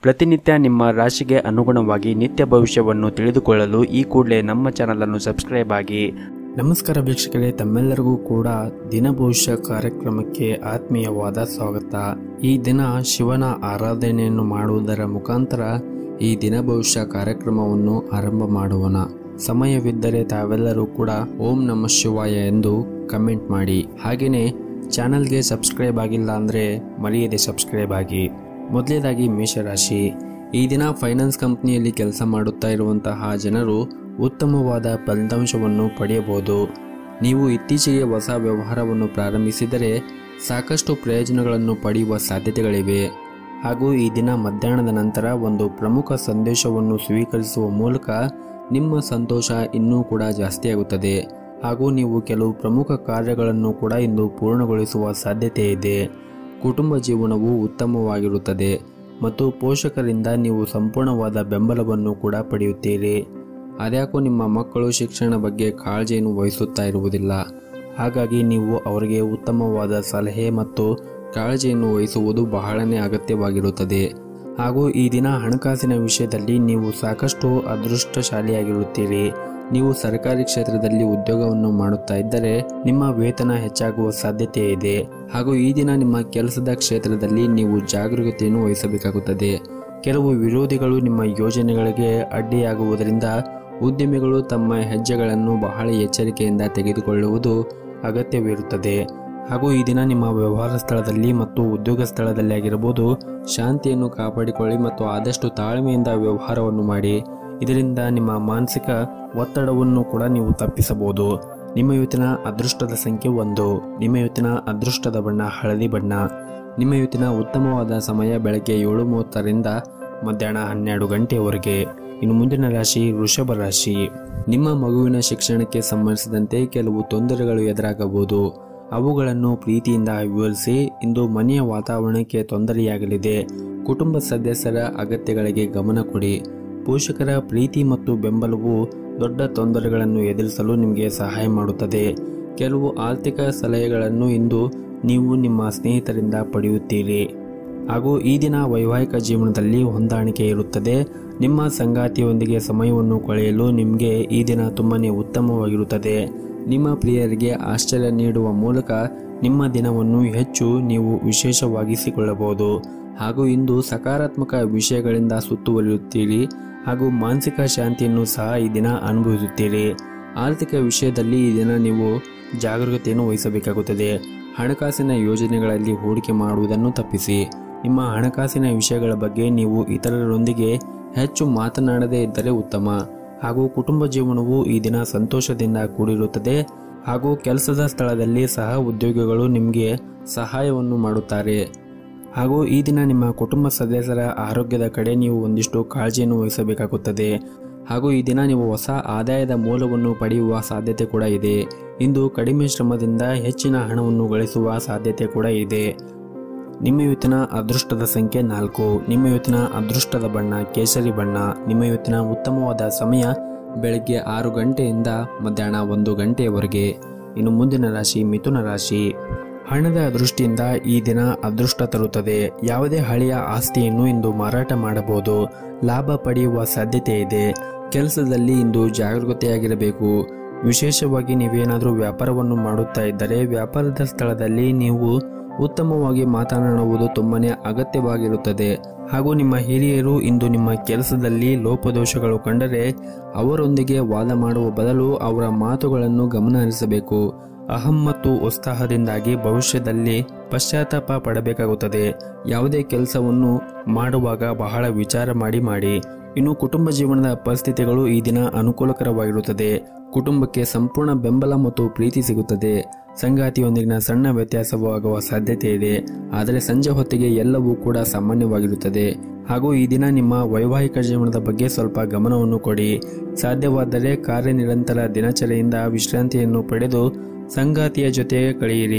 ಪ್ರತಿನಿತ್ಯ ನಿಮ್ಮ ರಾಶಿಗೆ ಅನುಗುಣವಾಗಿ ನಿತ್ಯ ಭವಿಷ್ಯವನ್ನು ತಿಳಿದುಕೊಳ್ಳಲು ಈ ಕೂಡಲೇ ನಮ್ಮ ಚಾನಲನ್ನು ಸಬ್ಸ್ಕ್ರೈಬ್ ಆಗಿ ನಮಸ್ಕಾರ ವೀಕ್ಷಕರೇ ತಮ್ಮೆಲ್ಲರಿಗೂ ಕೂಡ ದಿನ ಭವಿಷ್ಯ ಕಾರ್ಯಕ್ರಮಕ್ಕೆ ಆತ್ಮೀಯವಾದ ಸ್ವಾಗತ ಈ ದಿನ ಶಿವನ ಆರಾಧನೆಯನ್ನು ಮಾಡುವುದರ ಮುಖಾಂತರ ಈ ದಿನ ಭವಿಷ್ಯ ಕಾರ್ಯಕ್ರಮವನ್ನು ಆರಂಭ ಮಾಡೋಣ ಸಮಯವಿದ್ದರೆ ತಾವೆಲ್ಲರೂ ಕೂಡ ಓಂ ನಮ ಶಿವಾಯ ಎಂದು ಕಮೆಂಟ್ ಮಾಡಿ ಹಾಗೆಯೇ ಚಾನಲ್ಗೆ ಸಬ್ಸ್ಕ್ರೈಬ್ ಆಗಿಲ್ಲ ಅಂದರೆ ಮರೆಯದೆ ಸಬ್ಸ್ಕ್ರೈಬ್ ಆಗಿ ಮೊದಲನೇದಾಗಿ ಮೇಷರಾಶಿ ಈ ದಿನ ಫೈನಾನ್ಸ್ ಕಂಪ್ನಿಯಲ್ಲಿ ಕೆಲಸ ಮಾಡುತ್ತಾ ಇರುವಂತಹ ಜನರು ಉತ್ತಮವಾದ ಫಲಿತಾಂಶವನ್ನು ಪಡೆಯಬಹುದು ನೀವು ಇತ್ತೀಚೆಗೆ ಹೊಸ ವ್ಯವಹಾರವನ್ನು ಪ್ರಾರಂಭಿಸಿದರೆ ಸಾಕಷ್ಟು ಪ್ರಯೋಜನಗಳನ್ನು ಪಡೆಯುವ ಸಾಧ್ಯತೆಗಳಿವೆ ಹಾಗೂ ಈ ದಿನ ಮಧ್ಯಾಹ್ನದ ನಂತರ ಒಂದು ಪ್ರಮುಖ ಸಂದೇಶವನ್ನು ಸ್ವೀಕರಿಸುವ ಮೂಲಕ ನಿಮ್ಮ ಸಂತೋಷ ಇನ್ನೂ ಕೂಡ ಜಾಸ್ತಿಯಾಗುತ್ತದೆ ಹಾಗೂ ನೀವು ಕೆಲವು ಪ್ರಮುಖ ಕಾರ್ಯಗಳನ್ನು ಕೂಡ ಇಂದು ಪೂರ್ಣಗೊಳಿಸುವ ಸಾಧ್ಯತೆ ಇದೆ ಕುಟುಂಬ ಜೀವನವು ಉತ್ತಮವಾಗಿರುತ್ತದೆ ಮತ್ತು ಪೋಷಕರಿಂದ ನೀವು ಸಂಪೂರ್ಣವಾದ ಬೆಂಬಲವನ್ನು ಕೂಡ ಪಡೆಯುತ್ತೀರಿ ಅದ್ಯಾಕೋ ನಿಮ್ಮ ಮಕ್ಕಳು ಶಿಕ್ಷಣ ಬಗ್ಗೆ ಕಾಳಜಿಯನ್ನು ವಹಿಸುತ್ತಾ ಇರುವುದಿಲ್ಲ ಹಾಗಾಗಿ ನೀವು ಅವರಿಗೆ ಉತ್ತಮವಾದ ಸಲಹೆ ಮತ್ತು ಕಾಳಜಿಯನ್ನು ವಹಿಸುವುದು ಬಹಳನೇ ಅಗತ್ಯವಾಗಿರುತ್ತದೆ ಹಾಗೂ ಈ ದಿನ ಹಣಕಾಸಿನ ವಿಷಯದಲ್ಲಿ ನೀವು ಸಾಕಷ್ಟು ಅದೃಷ್ಟಶಾಲಿಯಾಗಿರುತ್ತೀರಿ ನೀವು ಸರ್ಕಾರಿ ಕ್ಷೇತ್ರದಲ್ಲಿ ಉದ್ಯೋಗವನ್ನು ಮಾಡುತ್ತಾ ಇದ್ದರೆ ನಿಮ್ಮ ವೇತನ ಹೆಚ್ಚಾಗುವ ಸಾಧ್ಯತೆ ಇದೆ ಹಾಗೂ ಈ ದಿನ ನಿಮ್ಮ ಕೆಲಸದ ಕ್ಷೇತ್ರದಲ್ಲಿ ನೀವು ಜಾಗರೂಕತೆಯನ್ನು ವಹಿಸಬೇಕಾಗುತ್ತದೆ ಕೆಲವು ವಿರೋಧಿಗಳು ನಿಮ್ಮ ಯೋಜನೆಗಳಿಗೆ ಅಡ್ಡಿಯಾಗುವುದರಿಂದ ಉದ್ಯಮಿಗಳು ತಮ್ಮ ಹೆಜ್ಜೆಗಳನ್ನು ಬಹಳ ಎಚ್ಚರಿಕೆಯಿಂದ ತೆಗೆದುಕೊಳ್ಳುವುದು ಅಗತ್ಯವಿರುತ್ತದೆ ಹಾಗೂ ಈ ದಿನ ನಿಮ್ಮ ವ್ಯವಹಾರ ಸ್ಥಳದಲ್ಲಿ ಮತ್ತು ಉದ್ಯೋಗ ಸ್ಥಳದಲ್ಲಿ ಆಗಿರಬಹುದು ಶಾಂತಿಯನ್ನು ಕಾಪಾಡಿಕೊಳ್ಳಿ ಮತ್ತು ಆದಷ್ಟು ತಾಳ್ಮೆಯಿಂದ ವ್ಯವಹಾರವನ್ನು ಮಾಡಿ ಇದರಿಂದ ನಿಮ್ಮ ಮಾನಸಿಕ ಒತ್ತಡವನ್ನು ಕೂಡ ನೀವು ತಪ್ಪಿಸಬಹುದು ನಿಮ್ಮ ಇವತ್ತಿನ ಅದೃಷ್ಟದ ಸಂಖ್ಯೆ ಒಂದು ನಿಮ್ಮ ಇವತ್ತಿನ ಅದೃಷ್ಟದ ಬಣ್ಣ ಹಳದಿ ಬಣ್ಣ ನಿಮ್ಮ ಇವತ್ತಿನ ಉತ್ತಮವಾದ ಸಮಯ ಬೆಳಗ್ಗೆ ಏಳು ಮೂವತ್ತರಿಂದ ಮಧ್ಯಾಹ್ನ ಹನ್ನೆರಡು ಗಂಟೆಯವರೆಗೆ ಇನ್ನು ಮುಂದಿನ ರಾಶಿ ವೃಷಭ ರಾಶಿ ನಿಮ್ಮ ಮಗುವಿನ ಶಿಕ್ಷಣಕ್ಕೆ ಸಂಬಂಧಿಸಿದಂತೆ ಕೆಲವು ತೊಂದರೆಗಳು ಎದುರಾಗಬಹುದು ಅವುಗಳನ್ನು ಪ್ರೀತಿಯಿಂದ ವಿವರಿಸಿ ಇಂದು ಮನೆಯ ವಾತಾವರಣಕ್ಕೆ ತೊಂದರೆಯಾಗಲಿದೆ ಕುಟುಂಬ ಸದಸ್ಯರ ಅಗತ್ಯಗಳಿಗೆ ಗಮನ ಕೊಡಿ ಪೋಷಕರ ಪ್ರೀತಿ ಮತ್ತು ಬೆಂಬಲವು ದೊಡ್ಡ ತೊಂದರೆಗಳನ್ನು ಎದುರಿಸಲು ನಿಮಗೆ ಸಹಾಯ ಮಾಡುತ್ತದೆ ಕೆಲವು ಆರ್ಥಿಕ ಸಲಹೆಗಳನ್ನು ಇಂದು ನೀವು ನಿಮ್ಮ ಸ್ನೇಹಿತರಿಂದ ಪಡೆಯುತ್ತೀರಿ ಹಾಗೂ ಈ ದಿನ ವೈವಾಹಿಕ ಜೀವನದಲ್ಲಿ ಹೊಂದಾಣಿಕೆ ಇರುತ್ತದೆ ನಿಮ್ಮ ಸಂಗಾತಿಯೊಂದಿಗೆ ಸಮಯವನ್ನು ಕಳೆಯಲು ನಿಮಗೆ ಈ ದಿನ ತುಂಬನೇ ಉತ್ತಮವಾಗಿರುತ್ತದೆ ನಿಮ್ಮ ಪ್ರಿಯರಿಗೆ ಆಶ್ಚರ್ಯ ನೀಡುವ ಮೂಲಕ ನಿಮ್ಮ ದಿನವನ್ನು ಹೆಚ್ಚು ನೀವು ವಿಶೇಷವಾಗಿಸಿಕೊಳ್ಳಬಹುದು ಹಾಗೂ ಇಂದು ಸಕಾರಾತ್ಮಕ ವಿಷಯಗಳಿಂದ ಸುತ್ತುವರಿಯುತ್ತೀರಿ ಹಾಗೂ ಮಾನಸಿಕ ಶಾಂತಿಯನ್ನು ಸಹ ಈ ದಿನ ಅನುಭವಿಸುತ್ತೀರಿ ಆರ್ಥಿಕ ವಿಷಯದಲ್ಲಿ ಈ ದಿನ ನೀವು ಜಾಗರೂಕತೆಯನ್ನು ವಹಿಸಬೇಕಾಗುತ್ತದೆ ಹಣಕಾಸಿನ ಯೋಜನೆಗಳಲ್ಲಿ ಹೂಡಿಕೆ ಮಾಡುವುದನ್ನು ತಪ್ಪಿಸಿ ನಿಮ್ಮ ಹಣಕಾಸಿನ ವಿಷಯಗಳ ಬಗ್ಗೆ ನೀವು ಇತರರೊಂದಿಗೆ ಹೆಚ್ಚು ಮಾತನಾಡದೇ ಇದ್ದರೆ ಉತ್ತಮ ಹಾಗೂ ಕುಟುಂಬ ಜೀವನವು ಈ ದಿನ ಸಂತೋಷದಿಂದ ಕೂಡಿರುತ್ತದೆ ಹಾಗೂ ಕೆಲಸದ ಸ್ಥಳದಲ್ಲಿ ಸಹ ಉದ್ಯೋಗಿಗಳು ನಿಮಗೆ ಸಹಾಯವನ್ನು ಮಾಡುತ್ತಾರೆ ಹಾಗೂ ಈ ದಿನ ನಿಮ್ಮ ಕುಟುಂಬ ಸದಸ್ಯರ ಆರೋಗ್ಯದ ಕಡೆ ನೀವು ಒಂದಿಷ್ಟು ಕಾಳಜಿಯನ್ನು ವಹಿಸಬೇಕಾಗುತ್ತದೆ ಹಾಗೂ ಈ ದಿನ ನೀವು ಹೊಸ ಆದಾಯದ ಮೂಲವನ್ನು ಪಡೆಯುವ ಸಾಧ್ಯತೆ ಕೂಡ ಇದೆ ಇಂದು ಕಡಿಮೆ ಶ್ರಮದಿಂದ ಹೆಚ್ಚಿನ ಹಣವನ್ನು ಗಳಿಸುವ ಸಾಧ್ಯತೆ ಕೂಡ ಇದೆ ನಿಮ್ಮ ಇವತ್ತಿನ ಅದೃಷ್ಟದ ಸಂಖ್ಯೆ ನಾಲ್ಕು ನಿಮ್ಮ ಇವತ್ತಿನ ಅದೃಷ್ಟದ ಬಣ್ಣ ಕೇಸರಿ ಬಣ್ಣ ನಿಮ್ಮ ಇವತ್ತಿನ ಉತ್ತಮವಾದ ಸಮಯ ಬೆಳಗ್ಗೆ ಆರು ಗಂಟೆಯಿಂದ ಮಧ್ಯಾಹ್ನ ಒಂದು ಗಂಟೆಯವರೆಗೆ ಇನ್ನು ಮುಂದಿನ ರಾಶಿ ಮಿಥುನ ರಾಶಿ ಹಣದ ದೃಷ್ಟಿಯಿಂದ ಈ ದಿನ ಅದೃಷ್ಟ ತರುತ್ತದೆ ಯಾವುದೇ ಹಳೆಯ ಆಸ್ತಿಯನ್ನು ಇಂದು ಮಾರಾಟ ಮಾಡಬಹುದು ಲಾಭ ಪಡೆಯುವ ಸಾಧ್ಯತೆ ಇದೆ ಕೆಲಸದಲ್ಲಿ ಇಂದು ಜಾಗರೂಕತೆಯಾಗಿರಬೇಕು ವಿಶೇಷವಾಗಿ ನೀವೇನಾದರೂ ವ್ಯಾಪಾರವನ್ನು ಮಾಡುತ್ತಾ ಇದ್ದರೆ ವ್ಯಾಪಾರದ ಸ್ಥಳದಲ್ಲಿ ನೀವು ಉತ್ತಮವಾಗಿ ಮಾತನಾಡುವುದು ತುಂಬನೇ ಅಗತ್ಯವಾಗಿರುತ್ತದೆ ಹಾಗೂ ನಿಮ್ಮ ಹಿರಿಯರು ಇಂದು ನಿಮ್ಮ ಕೆಲಸದಲ್ಲಿ ಲೋಪದೋಷಗಳು ಕಂಡರೆ ಅವರೊಂದಿಗೆ ವಾದ ಮಾಡುವ ಬದಲು ಅವರ ಮಾತುಗಳನ್ನು ಗಮನ ಹರಿಸಬೇಕು ಅಹಂ ಮತ್ತು ಉತ್ಸಾಹದಿಂದಾಗಿ ಭವಿಷ್ಯದಲ್ಲಿ ಪಶ್ಚಾತ್ತಾಪ ಪಡಬೇಕಾಗುತ್ತದೆ ಯಾವುದೇ ಕೆಲಸವನ್ನು ಮಾಡುವಾಗ ಬಹಳ ವಿಚಾರ ಮಾಡಿ ಮಾಡಿ ಇನ್ನು ಕುಟುಂಬ ಜೀವನದ ಪರಿಸ್ಥಿತಿಗಳು ಈ ದಿನ ಅನುಕೂಲಕರವಾಗಿರುತ್ತದೆ ಕುಟುಂಬಕ್ಕೆ ಸಂಪೂರ್ಣ ಬೆಂಬಲ ಮತ್ತು ಪ್ರೀತಿ ಸಿಗುತ್ತದೆ ಸಂಗಾತಿಯೊಂದಿಗಿನ ಸಣ್ಣ ವ್ಯತ್ಯಾಸವಾಗುವ ಸಾಧ್ಯತೆ ಇದೆ ಆದರೆ ಸಂಜೆ ಹೊತ್ತಿಗೆ ಎಲ್ಲವೂ ಕೂಡ ಸಾಮಾನ್ಯವಾಗಿರುತ್ತದೆ ಹಾಗೂ ಈ ದಿನ ನಿಮ್ಮ ವೈವಾಹಿಕ ಜೀವನದ ಬಗ್ಗೆ ಸ್ವಲ್ಪ ಗಮನವನ್ನು ಕೊಡಿ ಸಾಧ್ಯವಾದರೆ ಕಾರ್ಯನಿರಂತರ ದಿನಚರಿಯಿಂದ ವಿಶ್ರಾಂತಿಯನ್ನು ಪಡೆದು ಸಂಗಾತಿಯ ಜೊತೆ ಕಳೆಯಿರಿ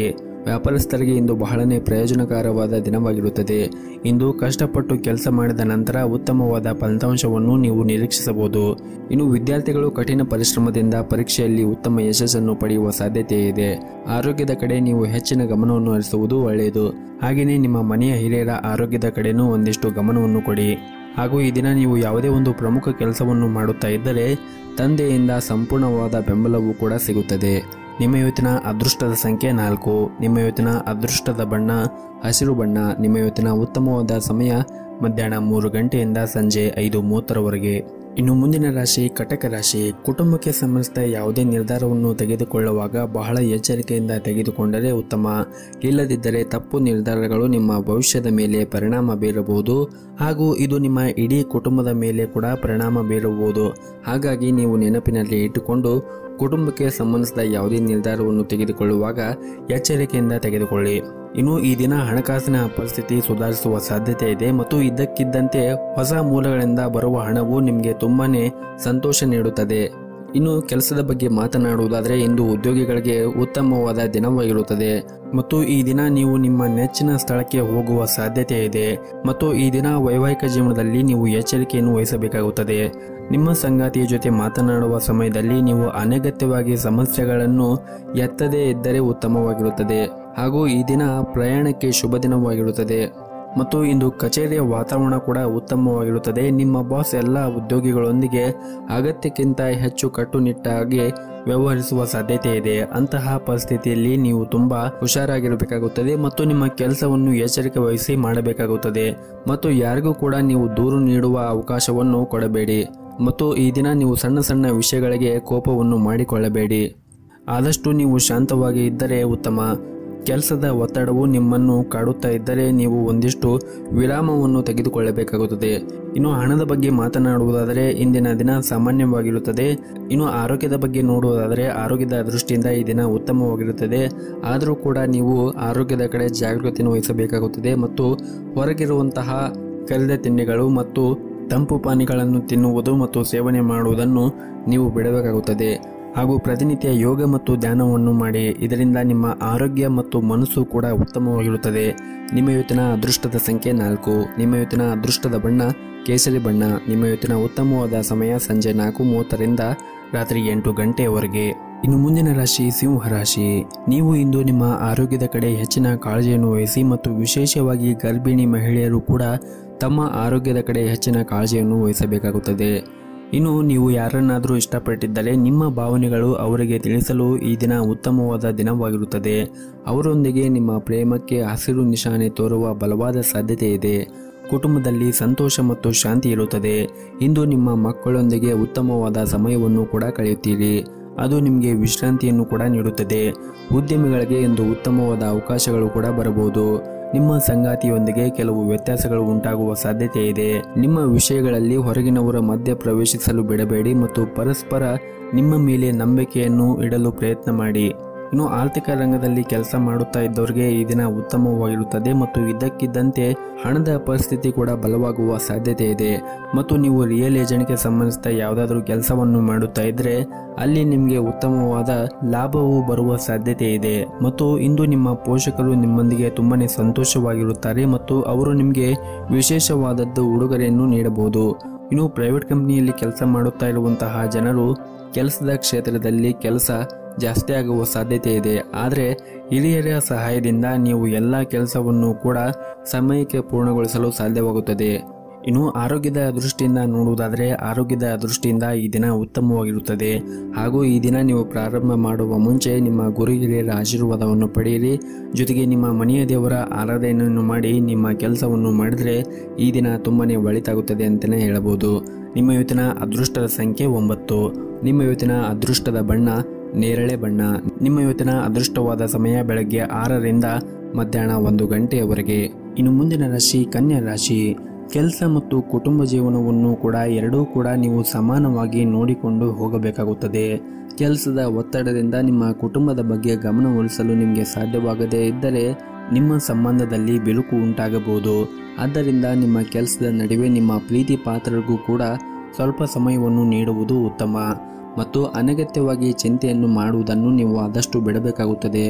ವ್ಯಾಪಾರಸ್ಥರಿಗೆ ಇಂದು ಬಹಳನೇ ಪ್ರಯೋಜನಕರವಾದ ದಿನವಾಗಿರುತ್ತದೆ ಇಂದು ಕಷ್ಟಪಟ್ಟು ಕೆಲಸ ಮಾಡಿದ ನಂತರ ಉತ್ತಮವಾದ ಫಲಿತಾಂಶವನ್ನು ನೀವು ನಿರೀಕ್ಷಿಸಬಹುದು ಇನ್ನು ವಿದ್ಯಾರ್ಥಿಗಳು ಕಠಿಣ ಪರಿಶ್ರಮದಿಂದ ಪರೀಕ್ಷೆಯಲ್ಲಿ ಉತ್ತಮ ಯಶಸ್ಸನ್ನು ಪಡೆಯುವ ಸಾಧ್ಯತೆ ಇದೆ ಆರೋಗ್ಯದ ಕಡೆ ನೀವು ಹೆಚ್ಚಿನ ಗಮನವನ್ನು ಹರಿಸುವುದು ಒಳ್ಳೆಯದು ಹಾಗೆಯೇ ನಿಮ್ಮ ಮನೆಯ ಹಿರಿಯರ ಆರೋಗ್ಯದ ಕಡೆನೂ ಒಂದಿಷ್ಟು ಗಮನವನ್ನು ಕೊಡಿ ಹಾಗೂ ಈ ದಿನ ನೀವು ಯಾವುದೇ ಒಂದು ಪ್ರಮುಖ ಕೆಲಸವನ್ನು ಮಾಡುತ್ತಾ ಇದ್ದರೆ ತಂದೆಯಿಂದ ಸಂಪೂರ್ಣವಾದ ಬೆಂಬಲವೂ ಕೂಡ ಸಿಗುತ್ತದೆ ನಿಮ್ಮ ಇವತ್ತಿನ ಅದೃಷ್ಟದ ಸಂಖ್ಯೆ ನಾಲ್ಕು ನಿಮ್ಮ ಇವತ್ತಿನ ಅದೃಷ್ಟದ ಬಣ್ಣ ಹಸಿರು ಬಣ್ಣ ನಿಮ್ಮ ಇವತ್ತಿನ ಉತ್ತಮವಾದ ಸಮಯ ಮಧ್ಯಾಹ್ನ ಮೂರು ಗಂಟೆಯಿಂದ ಸಂಜೆ ಐದು ಮೂವತ್ತರವರೆಗೆ ಇನ್ನು ಮುಂದಿನ ರಾಶಿ ಕಟಕ ರಾಶಿ ಕುಟುಂಬಕ್ಕೆ ಸಂಬಂಧಿಸಿದ ಯಾವುದೇ ನಿರ್ಧಾರವನ್ನು ತೆಗೆದುಕೊಳ್ಳುವಾಗ ಬಹಳ ಎಚ್ಚರಿಕೆಯಿಂದ ತೆಗೆದುಕೊಂಡರೆ ಉತ್ತಮ ಇಲ್ಲದಿದ್ದರೆ ತಪ್ಪು ನಿರ್ಧಾರಗಳು ನಿಮ್ಮ ಭವಿಷ್ಯದ ಮೇಲೆ ಪರಿಣಾಮ ಬೀರಬಹುದು ಹಾಗೂ ಇದು ನಿಮ್ಮ ಇಡೀ ಕುಟುಂಬದ ಮೇಲೆ ಕೂಡ ಪರಿಣಾಮ ಬೀರಬಹುದು ಹಾಗಾಗಿ ನೀವು ನೆನಪಿನಲ್ಲಿ ಇಟ್ಟುಕೊಂಡು ಕುಟುಂಬಕ್ಕೆ ಸಂಬಂಧಿಸಿದ ಯಾವುದೇ ನಿರ್ಧಾರವನ್ನು ತೆಗೆದುಕೊಳ್ಳುವಾಗ ಎಚ್ಚರಿಕೆಯಿಂದ ತೆಗೆದುಕೊಳ್ಳಿ ಇನ್ನು ಈ ದಿನ ಹಣಕಾಸಿನ ಪರಿಸ್ಥಿತಿ ಸುಧಾರಿಸುವ ಸಾಧ್ಯತೆ ಇದೆ ಮತ್ತು ಇದ್ದಕ್ಕಿದ್ದಂತೆ ಹೊಸ ಮೂಲಗಳಿಂದ ಬರುವ ಹಣವು ನಿಮಗೆ ತುಂಬಾನೇ ಸಂತೋಷ ನೀಡುತ್ತದೆ ಇನ್ನು ಕೆಲಸದ ಬಗ್ಗೆ ಮಾತನಾಡುವುದಾದರೆ ಇಂದು ಉದ್ಯೋಗಿಗಳಿಗೆ ಉತ್ತಮವಾದ ದಿನವಾಗಿರುತ್ತದೆ ಮತ್ತು ಈ ದಿನ ನೀವು ನಿಮ್ಮ ನೆಚ್ಚಿನ ಸ್ಥಳಕ್ಕೆ ಹೋಗುವ ಸಾಧ್ಯತೆ ಇದೆ ಮತ್ತು ಈ ದಿನ ವೈವಾಹಿಕ ಜೀವನದಲ್ಲಿ ನೀವು ಎಚ್ಚರಿಕೆಯನ್ನು ವಹಿಸಬೇಕಾಗುತ್ತದೆ ನಿಮ್ಮ ಸಂಗಾತಿಯ ಜೊತೆ ಮಾತನಾಡುವ ಸಮಯದಲ್ಲಿ ನೀವು ಅನಗತ್ಯವಾಗಿ ಸಮಸ್ಯೆಗಳನ್ನು ಎತ್ತದೇ ಇದ್ದರೆ ಉತ್ತಮವಾಗಿರುತ್ತದೆ ಹಾಗೂ ಈ ದಿನ ಪ್ರಯಾಣಕ್ಕೆ ಶುಭ ದಿನವಾಗಿರುತ್ತದೆ ಮತ್ತು ಇಂದು ಕಚೇರಿಯ ವಾತಾವರಣ ಕೂಡ ಉತ್ತಮವಾಗಿರುತ್ತದೆ ನಿಮ್ಮ ಬಾಸ್ ಎಲ್ಲ ಉದ್ಯೋಗಿಗಳೊಂದಿಗೆ ಅಗತ್ಯಕ್ಕಿಂತ ಹೆಚ್ಚು ಕಟ್ಟುನಿಟ್ಟಾಗಿ ವ್ಯವಹರಿಸುವ ಸಾಧ್ಯತೆ ಇದೆ ಅಂತಹ ಪರಿಸ್ಥಿತಿಯಲ್ಲಿ ನೀವು ತುಂಬಾ ಹುಷಾರಾಗಿರಬೇಕಾಗುತ್ತದೆ ಮತ್ತು ನಿಮ್ಮ ಕೆಲಸವನ್ನು ಎಚ್ಚರಿಕೆ ವಹಿಸಿ ಮಾಡಬೇಕಾಗುತ್ತದೆ ಮತ್ತು ಯಾರಿಗೂ ಕೂಡ ನೀವು ದೂರು ನೀಡುವ ಅವಕಾಶವನ್ನು ಕೊಡಬೇಡಿ ಮತ್ತು ಈ ದಿನ ನೀವು ಸಣ್ಣ ಸಣ್ಣ ವಿಷಯಗಳಿಗೆ ಕೋಪವನ್ನು ಮಾಡಿಕೊಳ್ಳಬೇಡಿ ಆದಷ್ಟು ನೀವು ಶಾಂತವಾಗಿ ಇದ್ದರೆ ಉತ್ತಮ ಕೆಲಸದ ಒತ್ತಡವು ನಿಮ್ಮನ್ನು ಕಾಡುತ್ತಾ ಇದ್ದರೆ ನೀವು ಒಂದಿಷ್ಟು ವಿರಾಮವನ್ನು ತೆಗೆದುಕೊಳ್ಳಬೇಕಾಗುತ್ತದೆ ಇನ್ನು ಹಣದ ಬಗ್ಗೆ ಮಾತನಾಡುವುದಾದರೆ ಇಂದಿನ ದಿನ ಸಾಮಾನ್ಯವಾಗಿರುತ್ತದೆ ಇನ್ನು ಆರೋಗ್ಯದ ಬಗ್ಗೆ ನೋಡುವುದಾದರೆ ಆರೋಗ್ಯದ ದೃಷ್ಟಿಯಿಂದ ಈ ದಿನ ಉತ್ತಮವಾಗಿರುತ್ತದೆ ಆದರೂ ಕೂಡ ನೀವು ಆರೋಗ್ಯದ ಕಡೆ ಜಾಗೃತಿಯನ್ನು ವಹಿಸಬೇಕಾಗುತ್ತದೆ ಮತ್ತು ಹೊರಗಿರುವಂತಹ ಕರಿದ ತಿಂಡಿಗಳು ಮತ್ತು ತಂಪು ಪಾನೀಯಗಳನ್ನು ತಿನ್ನುವುದು ಮತ್ತು ಸೇವನೆ ಮಾಡುವುದನ್ನು ನೀವು ಬಿಡಬೇಕಾಗುತ್ತದೆ ಹಾಗೂ ಪ್ರತಿನಿತ್ಯ ಯೋಗ ಮತ್ತು ಧ್ಯಾನವನ್ನು ಮಾಡಿ ಇದರಿಂದ ನಿಮ್ಮ ಆರೋಗ್ಯ ಮತ್ತು ಮನಸ್ಸು ಕೂಡ ಉತ್ತಮವಾಗಿರುತ್ತದೆ ನಿಮ್ಮ ಇವತ್ತಿನ ಅದೃಷ್ಟದ ಸಂಖ್ಯೆ ನಾಲ್ಕು ನಿಮ್ಮ ಇವತ್ತಿನ ಅದೃಷ್ಟದ ಬಣ್ಣ ಕೇಸರಿ ಬಣ್ಣ ನಿಮ್ಮ ಇವತ್ತಿನ ಉತ್ತಮವಾದ ಸಮಯ ಸಂಜೆ ನಾಲ್ಕು ಮೂವತ್ತರಿಂದ ರಾತ್ರಿ ಎಂಟು ಗಂಟೆಯವರೆಗೆ ಇನ್ನು ಮುಂದಿನ ರಾಶಿ ಸಿಂಹ ರಾಶಿ ನೀವು ಇಂದು ನಿಮ್ಮ ಆರೋಗ್ಯದ ಕಡೆ ಹೆಚ್ಚಿನ ಕಾಳಜಿಯನ್ನು ವಹಿಸಿ ಮತ್ತು ವಿಶೇಷವಾಗಿ ಗರ್ಭಿಣಿ ಮಹಿಳೆಯರು ಕೂಡ ತಮ್ಮ ಆರೋಗ್ಯದ ಕಡೆ ಹೆಚ್ಚಿನ ಕಾಳಜಿಯನ್ನು ವಹಿಸಬೇಕಾಗುತ್ತದೆ ಇನ್ನು ನೀವು ಯಾರನ್ನಾದರೂ ಇಷ್ಟಪಟ್ಟಿದ್ದರೆ ನಿಮ್ಮ ಭಾವನೆಗಳು ಅವರಿಗೆ ತಿಳಿಸಲು ಈ ದಿನ ಉತ್ತಮವಾದ ದಿನವಾಗಿರುತ್ತದೆ ಅವರೊಂದಿಗೆ ನಿಮ್ಮ ಪ್ರೇಮಕ್ಕೆ ಹಸಿರು ನಿಶಾನೆ ತೋರುವ ಬಲವಾದ ಸಾಧ್ಯತೆ ಇದೆ ಕುಟುಂಬದಲ್ಲಿ ಸಂತೋಷ ಮತ್ತು ಶಾಂತಿ ಇರುತ್ತದೆ ಇಂದು ನಿಮ್ಮ ಮಕ್ಕಳೊಂದಿಗೆ ಉತ್ತಮವಾದ ಸಮಯವನ್ನು ಕೂಡ ಕಳೆಯುತ್ತೀರಿ ಅದು ನಿಮಗೆ ವಿಶ್ರಾಂತಿಯನ್ನು ಕೂಡ ನೀಡುತ್ತದೆ ಉದ್ಯಮಿಗಳಿಗೆ ಇಂದು ಉತ್ತಮವಾದ ಅವಕಾಶಗಳು ಕೂಡ ಬರಬಹುದು ನಿಮ್ಮ ಸಂಗಾತಿಯೊಂದಿಗೆ ಕೆಲವು ವ್ಯತ್ಯಾಸಗಳು ಉಂಟಾಗುವ ಸಾಧ್ಯತೆ ಇದೆ ನಿಮ್ಮ ವಿಷಯಗಳಲ್ಲಿ ಹೊರಗಿನವರ ಮಧ್ಯ ಪ್ರವೇಶಿಸಲು ಬಿಡಬೇಡಿ ಮತ್ತು ಪರಸ್ಪರ ನಿಮ್ಮ ಮೇಲೆ ನಂಬಿಕೆಯನ್ನು ಇಡಲು ಪ್ರಯತ್ನ ಮಾಡಿ ಇನ್ನು ಆರ್ಥಿಕ ರಂಗದಲ್ಲಿ ಕೆಲಸ ಮಾಡುತ್ತಾ ಇದ್ದವರಿಗೆ ಈ ದಿನ ಉತ್ತಮವಾಗಿರುತ್ತದೆ ಮತ್ತು ಇದ್ದಕ್ಕಿದ್ದಂತೆ ಹಣದ ಪರಿಸ್ಥಿತಿ ಕೂಡ ಬಲವಾಗುವ ಸಾಧ್ಯತೆ ಇದೆ ಮತ್ತು ನೀವು ರಿಯಲ್ ಏಜೆಂಟ್ಗೆ ಸಂಬಂಧಿಸಿದ ಯಾವುದಾದ್ರೂ ಕೆಲಸವನ್ನು ಮಾಡುತ್ತಾ ಇದ್ರೆ ಅಲ್ಲಿ ನಿಮಗೆ ಉತ್ತಮವಾದ ಲಾಭವು ಬರುವ ಸಾಧ್ಯತೆ ಇದೆ ಮತ್ತು ಇಂದು ನಿಮ್ಮ ಪೋಷಕರು ನಿಮ್ಮೊಂದಿಗೆ ತುಂಬಾನೇ ಸಂತೋಷವಾಗಿರುತ್ತಾರೆ ಮತ್ತು ಅವರು ನಿಮಗೆ ವಿಶೇಷವಾದದ್ದು ಉಡುಗೊರೆಯನ್ನು ನೀಡಬಹುದು ಇನ್ನು ಪ್ರೈವೇಟ್ ಕಂಪನಿಯಲ್ಲಿ ಕೆಲಸ ಮಾಡುತ್ತಾ ಇರುವಂತಹ ಜನರು ಕೆಲಸದ ಕ್ಷೇತ್ರದಲ್ಲಿ ಕೆಲಸ ಜಾಸ್ತಿ ಆಗುವ ಸಾಧ್ಯತೆ ಇದೆ ಆದರೆ ಹಿರಿಯರ ಸಹಾಯದಿಂದ ನೀವು ಎಲ್ಲ ಕೆಲಸವನ್ನು ಕೂಡ ಸಮಯಕ್ಕೆ ಪೂರ್ಣಗೊಳಿಸಲು ಸಾಧ್ಯವಾಗುತ್ತದೆ ಇನ್ನು ಆರೋಗ್ಯದ ದೃಷ್ಟಿಯಿಂದ ನೋಡುವುದಾದರೆ ಆರೋಗ್ಯದ ದೃಷ್ಟಿಯಿಂದ ಈ ದಿನ ಉತ್ತಮವಾಗಿರುತ್ತದೆ ಹಾಗೂ ಈ ದಿನ ನೀವು ಪ್ರಾರಂಭ ಮಾಡುವ ಮುಂಚೆ ನಿಮ್ಮ ಗುರು ಹಿರಿಯರ ಆಶೀರ್ವಾದವನ್ನು ಪಡೆಯಿರಿ ಜೊತೆಗೆ ನಿಮ್ಮ ಮನೆಯ ದೇವರ ಆರಾಧನೆಯನ್ನು ಮಾಡಿ ನಿಮ್ಮ ಕೆಲಸವನ್ನು ಮಾಡಿದರೆ ಈ ದಿನ ತುಂಬಾನೇ ಒಳಿತಾಗುತ್ತದೆ ಅಂತಲೇ ಹೇಳಬಹುದು ನಿಮ್ಮ ಇವತ್ತಿನ ಅದೃಷ್ಟದ ಸಂಖ್ಯೆ ಒಂಬತ್ತು ನಿಮ್ಮ ಇವತ್ತಿನ ಅದೃಷ್ಟದ ಬಣ್ಣ ನೇರಳೆ ಬಣ್ಣ ನಿಮ್ಮ ಇವತ್ತಿನ ಅದೃಷ್ಟವಾದ ಸಮಯ ಬೆಳಗ್ಗೆ ಆರರಿಂದ ಮಧ್ಯಾಹ್ನ ಒಂದು ಗಂಟೆಯವರೆಗೆ ಇನ್ನು ಮುಂದಿನ ರಾಶಿ ಕನ್ಯಾ ರಾಶಿ ಕೆಲಸ ಮತ್ತು ಕುಟುಂಬ ಜೀವನವನ್ನು ಕೂಡ ಎರಡೂ ಕೂಡ ನೀವು ಸಮಾನವಾಗಿ ನೋಡಿಕೊಂಡು ಹೋಗಬೇಕಾಗುತ್ತದೆ ಕೆಲಸದ ಒತ್ತಡದಿಂದ ನಿಮ್ಮ ಕುಟುಂಬದ ಬಗ್ಗೆ ಗಮನಹರಿಸಲು ನಿಮಗೆ ಸಾಧ್ಯವಾಗದೇ ಇದ್ದರೆ ನಿಮ್ಮ ಸಂಬಂಧದಲ್ಲಿ ಬಿರುಕು ಉಂಟಾಗಬಹುದು ಆದ್ದರಿಂದ ನಿಮ್ಮ ಕೆಲಸದ ನಡುವೆ ನಿಮ್ಮ ಪ್ರೀತಿ ಪಾತ್ರರಿಗೂ ಕೂಡ ಸ್ವಲ್ಪ ಸಮಯವನ್ನು ನೀಡುವುದು ಉತ್ತಮ ಮತ್ತು ಅನಗತ್ಯವಾಗಿ ಚಿಂತೆಯನ್ನು ಮಾಡುವುದನ್ನು ನೀವು ಆದಷ್ಟು ಬಿಡಬೇಕಾಗುತ್ತದೆ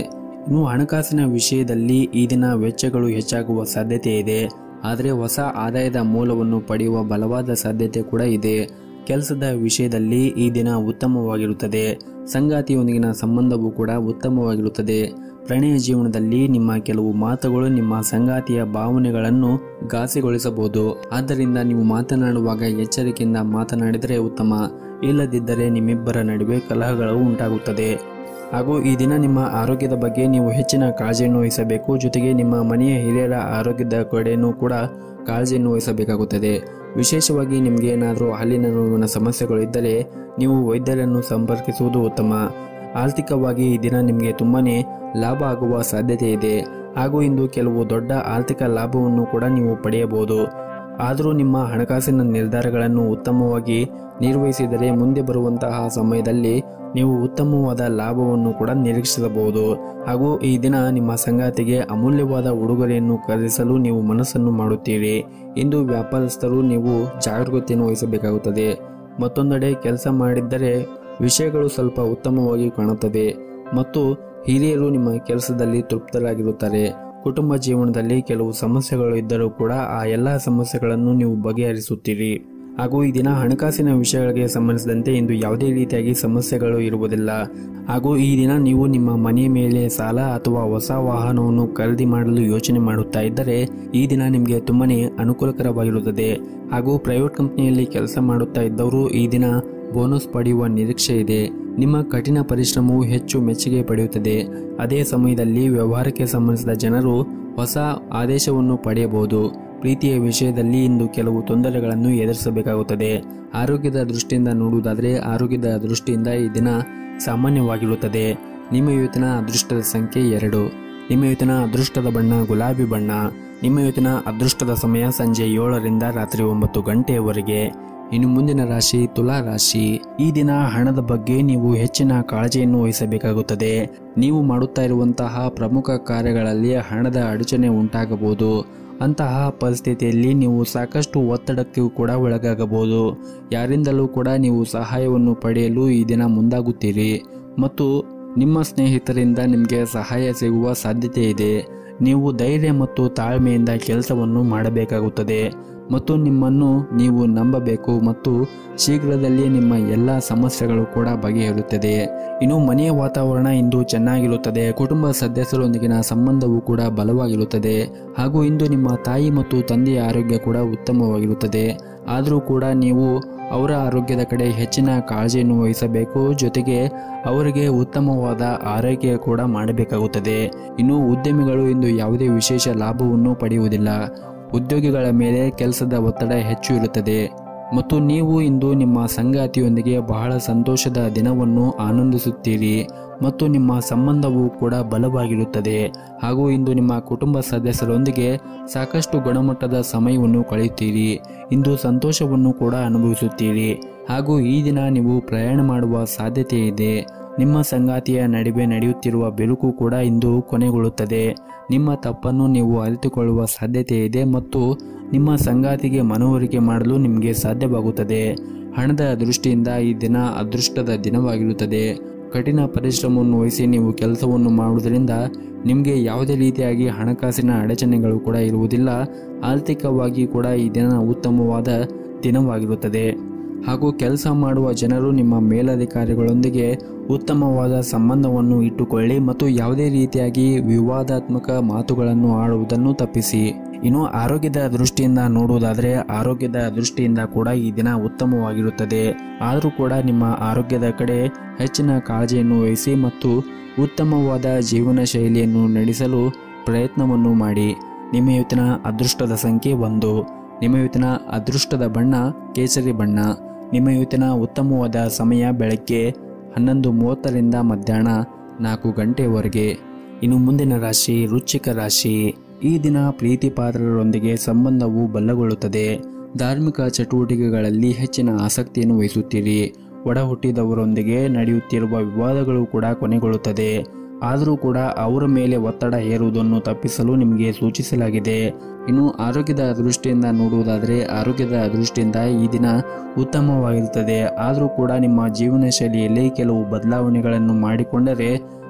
ಇನ್ನು ಹಣಕಾಸಿನ ವಿಷಯದಲ್ಲಿ ಈ ದಿನ ವೆಚ್ಚಗಳು ಹೆಚ್ಚಾಗುವ ಸಾಧ್ಯತೆ ಇದೆ ಆದರೆ ಹೊಸ ಆದಾಯದ ಮೂಲವನ್ನು ಪಡೆಯುವ ಬಲವಾದ ಸಾಧ್ಯತೆ ಕೂಡ ಇದೆ ಕೆಲಸದ ವಿಷಯದಲ್ಲಿ ಈ ದಿನ ಉತ್ತಮವಾಗಿರುತ್ತದೆ ಸಂಗಾತಿಯೊಂದಿಗಿನ ಸಂಬಂಧವೂ ಕೂಡ ಉತ್ತಮವಾಗಿರುತ್ತದೆ ಪ್ರಣಯ ಜೀವನದಲ್ಲಿ ನಿಮ್ಮ ಕೆಲವು ಮಾತುಗಳು ನಿಮ್ಮ ಸಂಗಾತಿಯ ಭಾವನೆಗಳನ್ನು ಘಾಸಿಗೊಳಿಸಬಹುದು ಆದ್ದರಿಂದ ನೀವು ಮಾತನಾಡುವಾಗ ಎಚ್ಚರಿಕೆಯಿಂದ ಮಾತನಾಡಿದರೆ ಉತ್ತಮ ಇಲ್ಲದಿದ್ದರೆ ನಿಮ್ಮಿಬ್ಬರ ನಡುವೆ ಕಲಹಗಳು ಉಂಟಾಗುತ್ತದೆ ಹಾಗೂ ಈ ದಿನ ನಿಮ್ಮ ಆರೋಗ್ಯದ ಬಗ್ಗೆ ನೀವು ಹೆಚ್ಚಿನ ಕಾಳಜಿಯನ್ನು ವಹಿಸಬೇಕು ಜೊತೆಗೆ ನಿಮ್ಮ ಮನೆಯ ಹಿರಿಯರ ಆರೋಗ್ಯದ ಕಡೆಯೂ ಕೂಡ ಕಾಳಜಿಯನ್ನು ವಹಿಸಬೇಕಾಗುತ್ತದೆ ವಿಶೇಷವಾಗಿ ನಿಮಗೆ ಏನಾದರೂ ಹಾಲಿನ ನೋವಿನ ಸಮಸ್ಯೆಗಳು ಇದ್ದರೆ ನೀವು ವೈದ್ಯರನ್ನು ಸಂಪರ್ಕಿಸುವುದು ಉತ್ತಮ ಆರ್ಥಿಕವಾಗಿ ಈ ದಿನ ನಿಮಗೆ ತುಂಬಾನೇ ಲಾಭ ಆಗುವ ಸಾಧ್ಯತೆ ಇದೆ ಹಾಗೂ ಇಂದು ಕೆಲವು ದೊಡ್ಡ ಆರ್ಥಿಕ ಲಾಭವನ್ನು ಕೂಡ ನೀವು ಪಡೆಯಬಹುದು ಆದರೂ ನಿಮ್ಮ ಹಣಕಾಸಿನ ನಿರ್ಧಾರಗಳನ್ನು ಉತ್ತಮವಾಗಿ ನಿರ್ವಹಿಸಿದರೆ ಮುಂದೆ ಬರುವಂತಹ ಸಮಯದಲ್ಲಿ ನೀವು ಉತ್ತಮವಾದ ಲಾಭವನ್ನು ಕೂಡ ನಿರೀಕ್ಷಿಸಬಹುದು ಹಾಗೂ ಈ ದಿನ ನಿಮ್ಮ ಸಂಗಾತಿಗೆ ಅಮೂಲ್ಯವಾದ ಉಡುಗೊರೆಯನ್ನು ಖರೀದಿಸಲು ನೀವು ಮನಸ್ಸನ್ನು ಮಾಡುತ್ತೀರಿ ಇಂದು ವ್ಯಾಪಾರಸ್ಥರು ನೀವು ಜಾಗರೂಕತೆಯನ್ನು ವಹಿಸಬೇಕಾಗುತ್ತದೆ ಮತ್ತೊಂದೆಡೆ ಕೆಲಸ ಮಾಡಿದ್ದರೆ ವಿಷಯಗಳು ಸ್ವಲ್ಪ ಉತ್ತಮವಾಗಿ ಕಾಣುತ್ತದೆ ಮತ್ತು ಹಿರಿಯರು ನಿಮ್ಮ ಕೆಲಸದಲ್ಲಿ ತೃಪ್ತರಾಗಿರುತ್ತಾರೆ ಕುಟುಂಬ ಜೀವನದಲ್ಲಿ ಕೆಲವು ಸಮಸ್ಯೆಗಳು ಇದ್ದರೂ ಕೂಡ ಆ ಎಲ್ಲ ಸಮಸ್ಯೆಗಳನ್ನು ನೀವು ಬಗೆಹರಿಸುತ್ತೀರಿ ಹಾಗೂ ಈ ದಿನ ಹಣಕಾಸಿನ ವಿಷಯಗಳಿಗೆ ಸಂಬಂಧಿಸಿದಂತೆ ಇಂದು ಯಾವುದೇ ರೀತಿಯಾಗಿ ಸಮಸ್ಯೆಗಳು ಇರುವುದಿಲ್ಲ ಹಾಗೂ ಈ ದಿನ ನೀವು ನಿಮ್ಮ ಮನೆಯ ಮೇಲೆ ಸಾಲ ಅಥವಾ ಹೊಸ ವಾಹನವನ್ನು ಖರೀದಿ ಮಾಡಲು ಯೋಚನೆ ಮಾಡುತ್ತಾ ಇದ್ದರೆ ಈ ದಿನ ನಿಮಗೆ ತುಂಬಾನೇ ಅನುಕೂಲಕರವಾಗಿರುತ್ತದೆ ಹಾಗೂ ಪ್ರೈವೇಟ್ ಕಂಪನಿಯಲ್ಲಿ ಕೆಲಸ ಮಾಡುತ್ತಾ ಇದ್ದವರು ಈ ದಿನ ಬೋನಸ್ ಪಡೆಯುವ ನಿರೀಕ್ಷೆ ಇದೆ ನಿಮ್ಮ ಕಠಿಣ ಪರಿಶ್ರಮವು ಹೆಚ್ಚು ಮೆಚ್ಚುಗೆ ಪಡೆಯುತ್ತದೆ ಅದೇ ಸಮಯದಲ್ಲಿ ವ್ಯವಹಾರಕ್ಕೆ ಸಂಬಂಧಿಸಿದ ಜನರು ಹೊಸ ಆದೇಶವನ್ನು ಪಡೆಯಬಹುದು ಪ್ರೀತಿಯ ವಿಷಯದಲ್ಲಿ ಇಂದು ಕೆಲವು ತೊಂದರೆಗಳನ್ನು ಎದುರಿಸಬೇಕಾಗುತ್ತದೆ ಆರೋಗ್ಯದ ದೃಷ್ಟಿಯಿಂದ ನೋಡುವುದಾದರೆ ಆರೋಗ್ಯದ ದೃಷ್ಟಿಯಿಂದ ಈ ದಿನ ಸಾಮಾನ್ಯವಾಗಿರುತ್ತದೆ ನಿಮ್ಮ ಇವತ್ತಿನ ಅದೃಷ್ಟದ ಸಂಖ್ಯೆ ಎರಡು ನಿಮ್ಮ ಇವತ್ತಿನ ಅದೃಷ್ಟದ ಬಣ್ಣ ಗುಲಾಬಿ ಬಣ್ಣ ನಿಮ್ಮ ಇವತ್ತಿನ ಅದೃಷ್ಟದ ಸಮಯ ಸಂಜೆ ಏಳರಿಂದ ರಾತ್ರಿ ಒಂಬತ್ತು ಗಂಟೆಯವರೆಗೆ ಇನ್ನು ಮುಂದಿನ ರಾಶಿ ತುಲಾ ರಾಶಿ ಈ ದಿನ ಹಣದ ಬಗ್ಗೆ ನೀವು ಹೆಚ್ಚಿನ ಕಾಳಜಿಯನ್ನು ವಹಿಸಬೇಕಾಗುತ್ತದೆ ನೀವು ಮಾಡುತ್ತಾ ಇರುವಂತಹ ಪ್ರಮುಖ ಕಾರ್ಯಗಳಲ್ಲಿ ಹಣದ ಅಡಚಣೆ ಉಂಟಾಗಬಹುದು ಅಂತಹ ಪರಿಸ್ಥಿತಿಯಲ್ಲಿ ನೀವು ಸಾಕಷ್ಟು ಒತ್ತಡಕ್ಕೂ ಕೂಡ ಒಳಗಾಗಬಹುದು ಯಾರಿಂದಲೂ ಕೂಡ ನೀವು ಸಹಾಯವನ್ನು ಪಡೆಯಲು ಈ ದಿನ ಮುಂದಾಗುತ್ತೀರಿ ಮತ್ತು ನಿಮ್ಮ ಸ್ನೇಹಿತರಿಂದ ನಿಮಗೆ ಸಹಾಯ ಸಿಗುವ ಸಾಧ್ಯತೆ ಇದೆ ನೀವು ಧೈರ್ಯ ಮತ್ತು ತಾಳ್ಮೆಯಿಂದ ಕೆಲಸವನ್ನು ಮಾಡಬೇಕಾಗುತ್ತದೆ ಮತ್ತು ನಿಮ್ಮನ್ನು ನೀವು ನಂಬಬೇಕು ಮತ್ತು ಶೀಘ್ರದಲ್ಲೇ ನಿಮ್ಮ ಎಲ್ಲ ಸಮಸ್ಯೆಗಳು ಕೂಡ ಬಗೆಹರುತ್ತದೆ ಇನ್ನು ಮನೆಯ ವಾತಾವರಣ ಇಂದು ಚೆನ್ನಾಗಿರುತ್ತದೆ ಕುಟುಂಬ ಸದಸ್ಯರೊಂದಿಗಿನ ಸಂಬಂಧವು ಕೂಡ ಬಲವಾಗಿರುತ್ತದೆ ಹಾಗೂ ಇಂದು ನಿಮ್ಮ ತಾಯಿ ಮತ್ತು ತಂದೆಯ ಆರೋಗ್ಯ ಕೂಡ ಉತ್ತಮವಾಗಿರುತ್ತದೆ ಆದರೂ ಕೂಡ ನೀವು ಅವರ ಆರೋಗ್ಯದ ಕಡೆ ಹೆಚ್ಚಿನ ಕಾಳಜಿಯನ್ನು ವಹಿಸಬೇಕು ಜೊತೆಗೆ ಅವರಿಗೆ ಉತ್ತಮವಾದ ಆರೈಕೆ ಕೂಡ ಮಾಡಬೇಕಾಗುತ್ತದೆ ಇನ್ನು ಉದ್ಯಮಿಗಳು ಇಂದು ಯಾವುದೇ ವಿಶೇಷ ಲಾಭವನ್ನು ಪಡೆಯುವುದಿಲ್ಲ ಉದ್ಯೋಗಿಗಳ ಮೇಲೆ ಕೆಲಸದ ಒತ್ತಡ ಹೆಚ್ಚು ಇರುತ್ತದೆ ಮತ್ತು ನೀವು ಇಂದು ನಿಮ್ಮ ಸಂಗಾತಿಯೊಂದಿಗೆ ಬಹಳ ಸಂತೋಷದ ದಿನವನ್ನು ಆನಂದಿಸುತ್ತೀರಿ ಮತ್ತು ನಿಮ್ಮ ಸಂಬಂಧವು ಕೂಡ ಬಲವಾಗಿರುತ್ತದೆ ಹಾಗೂ ಇಂದು ನಿಮ್ಮ ಕುಟುಂಬ ಸದಸ್ಯರೊಂದಿಗೆ ಸಾಕಷ್ಟು ಗುಣಮಟ್ಟದ ಸಮಯವನ್ನು ಕಳೆಯುತ್ತೀರಿ ಇಂದು ಸಂತೋಷವನ್ನು ಕೂಡ ಅನುಭವಿಸುತ್ತೀರಿ ಹಾಗೂ ಈ ದಿನ ನೀವು ಪ್ರಯಾಣ ಮಾಡುವ ಸಾಧ್ಯತೆ ಇದೆ ನಿಮ್ಮ ಸಂಗಾತಿಯ ನಡುವೆ ನಡೆಯುತ್ತಿರುವ ಬಿರುಕು ಕೂಡ ಇಂದು ಕೊನೆಗೊಳ್ಳುತ್ತದೆ ನಿಮ್ಮ ತಪ್ಪನ್ನು ನೀವು ಅರಿತುಕೊಳ್ಳುವ ಸಾಧ್ಯತೆ ಇದೆ ಮತ್ತು ನಿಮ್ಮ ಸಂಗಾತಿಗೆ ಮನವರಿಕೆ ಮಾಡಲು ನಿಮಗೆ ಸಾಧ್ಯವಾಗುತ್ತದೆ ಹಣದ ದೃಷ್ಟಿಯಿಂದ ಈ ದಿನ ಅದೃಷ್ಟದ ದಿನವಾಗಿರುತ್ತದೆ ಕಠಿಣ ಪರಿಶ್ರಮವನ್ನು ವಹಿಸಿ ನೀವು ಕೆಲಸವನ್ನು ಮಾಡುವುದರಿಂದ ನಿಮಗೆ ಯಾವುದೇ ರೀತಿಯಾಗಿ ಹಣಕಾಸಿನ ಅಡಚಣೆಗಳು ಕೂಡ ಇರುವುದಿಲ್ಲ ಆರ್ಥಿಕವಾಗಿ ಕೂಡ ಈ ದಿನ ಉತ್ತಮವಾದ ದಿನವಾಗಿರುತ್ತದೆ ಹಾಗೂ ಕೆಲಸ ಮಾಡುವ ಜನರು ನಿಮ್ಮ ಮೇಲಧಿಕಾರಿಗಳೊಂದಿಗೆ ಉತ್ತಮವಾದ ಸಂಬಂಧವನ್ನು ಇಟ್ಟುಕೊಳ್ಳಿ ಮತ್ತು ಯಾವುದೇ ರೀತಿಯಾಗಿ ವಿವಾದಾತ್ಮಕ ಮಾತುಗಳನ್ನು ಆಡುವುದನ್ನು ತಪ್ಪಿಸಿ ಇನ್ನು ಆರೋಗ್ಯದ ದೃಷ್ಟಿಯಿಂದ ನೋಡುವುದಾದರೆ ಆರೋಗ್ಯದ ದೃಷ್ಟಿಯಿಂದ ಕೂಡ ಈ ದಿನ ಉತ್ತಮವಾಗಿರುತ್ತದೆ ಆದರೂ ಕೂಡ ನಿಮ್ಮ ಆರೋಗ್ಯದ ಕಡೆ ಹೆಚ್ಚಿನ ಕಾಳಜಿಯನ್ನು ವಹಿಸಿ ಮತ್ತು ಉತ್ತಮವಾದ ಜೀವನ ಶೈಲಿಯನ್ನು ನಡೆಸಲು ಪ್ರಯತ್ನವನ್ನು ಮಾಡಿ ನಿಮ್ಮ ಇವತ್ತಿನ ಅದೃಷ್ಟದ ಸಂಖ್ಯೆ ಒಂದು ನಿಮ್ಮ ಇವತ್ತಿನ ಅದೃಷ್ಟದ ಬಣ್ಣ ಕೇಸರಿ ಬಣ್ಣ ನಿಮ್ಮ ಇವತ್ತಿನ ಉತ್ತಮವಾದ ಸಮಯ ಬೆಳಗ್ಗೆ ಹನ್ನೊಂದು ಮೂವತ್ತರಿಂದ ಮಧ್ಯಾಹ್ನ ನಾಲ್ಕು ಗಂಟೆವರೆಗೆ ಇನ್ನು ಮುಂದಿನ ರಾಶಿ ವೃಶ್ಚಿಕ ರಾಶಿ ಈ ದಿನ ಪ್ರೀತಿ ಪಾತ್ರರೊಂದಿಗೆ ಸಂಬಂಧವು ಬಲಗೊಳ್ಳುತ್ತದೆ ಧಾರ್ಮಿಕ ಚಟುವಟಿಕೆಗಳಲ್ಲಿ ಹೆಚ್ಚಿನ ಆಸಕ್ತಿಯನ್ನು ವಹಿಸುತ್ತೀರಿ ಒಡ ಹುಟ್ಟಿದವರೊಂದಿಗೆ ನಡೆಯುತ್ತಿರುವ ವಿವಾದಗಳು ಕೂಡ ಕೊನೆಗೊಳ್ಳುತ್ತದೆ ಆದರೂ ಕೂಡ ಅವರ ಮೇಲೆ ಒತ್ತಡ ಹೇರುವುದನ್ನು ತಪ್ಪಿಸಲು ನಿಮಗೆ ಸೂಚಿಸಲಾಗಿದೆ ಇನ್ನು ಆರೋಗ್ಯದ ದೃಷ್ಟಿಯಿಂದ ನೋಡುವುದಾದರೆ ಆರೋಗ್ಯದ ದೃಷ್ಟಿಯಿಂದ ಈ ದಿನ ಉತ್ತಮವಾಗಿರುತ್ತದೆ ಆದರೂ ಕೂಡ ನಿಮ್ಮ ಜೀವನ ಶೈಲಿಯಲ್ಲಿ ಕೆಲವು ಬದಲಾವಣೆಗಳನ್ನು ಮಾಡಿಕೊಂಡರೆ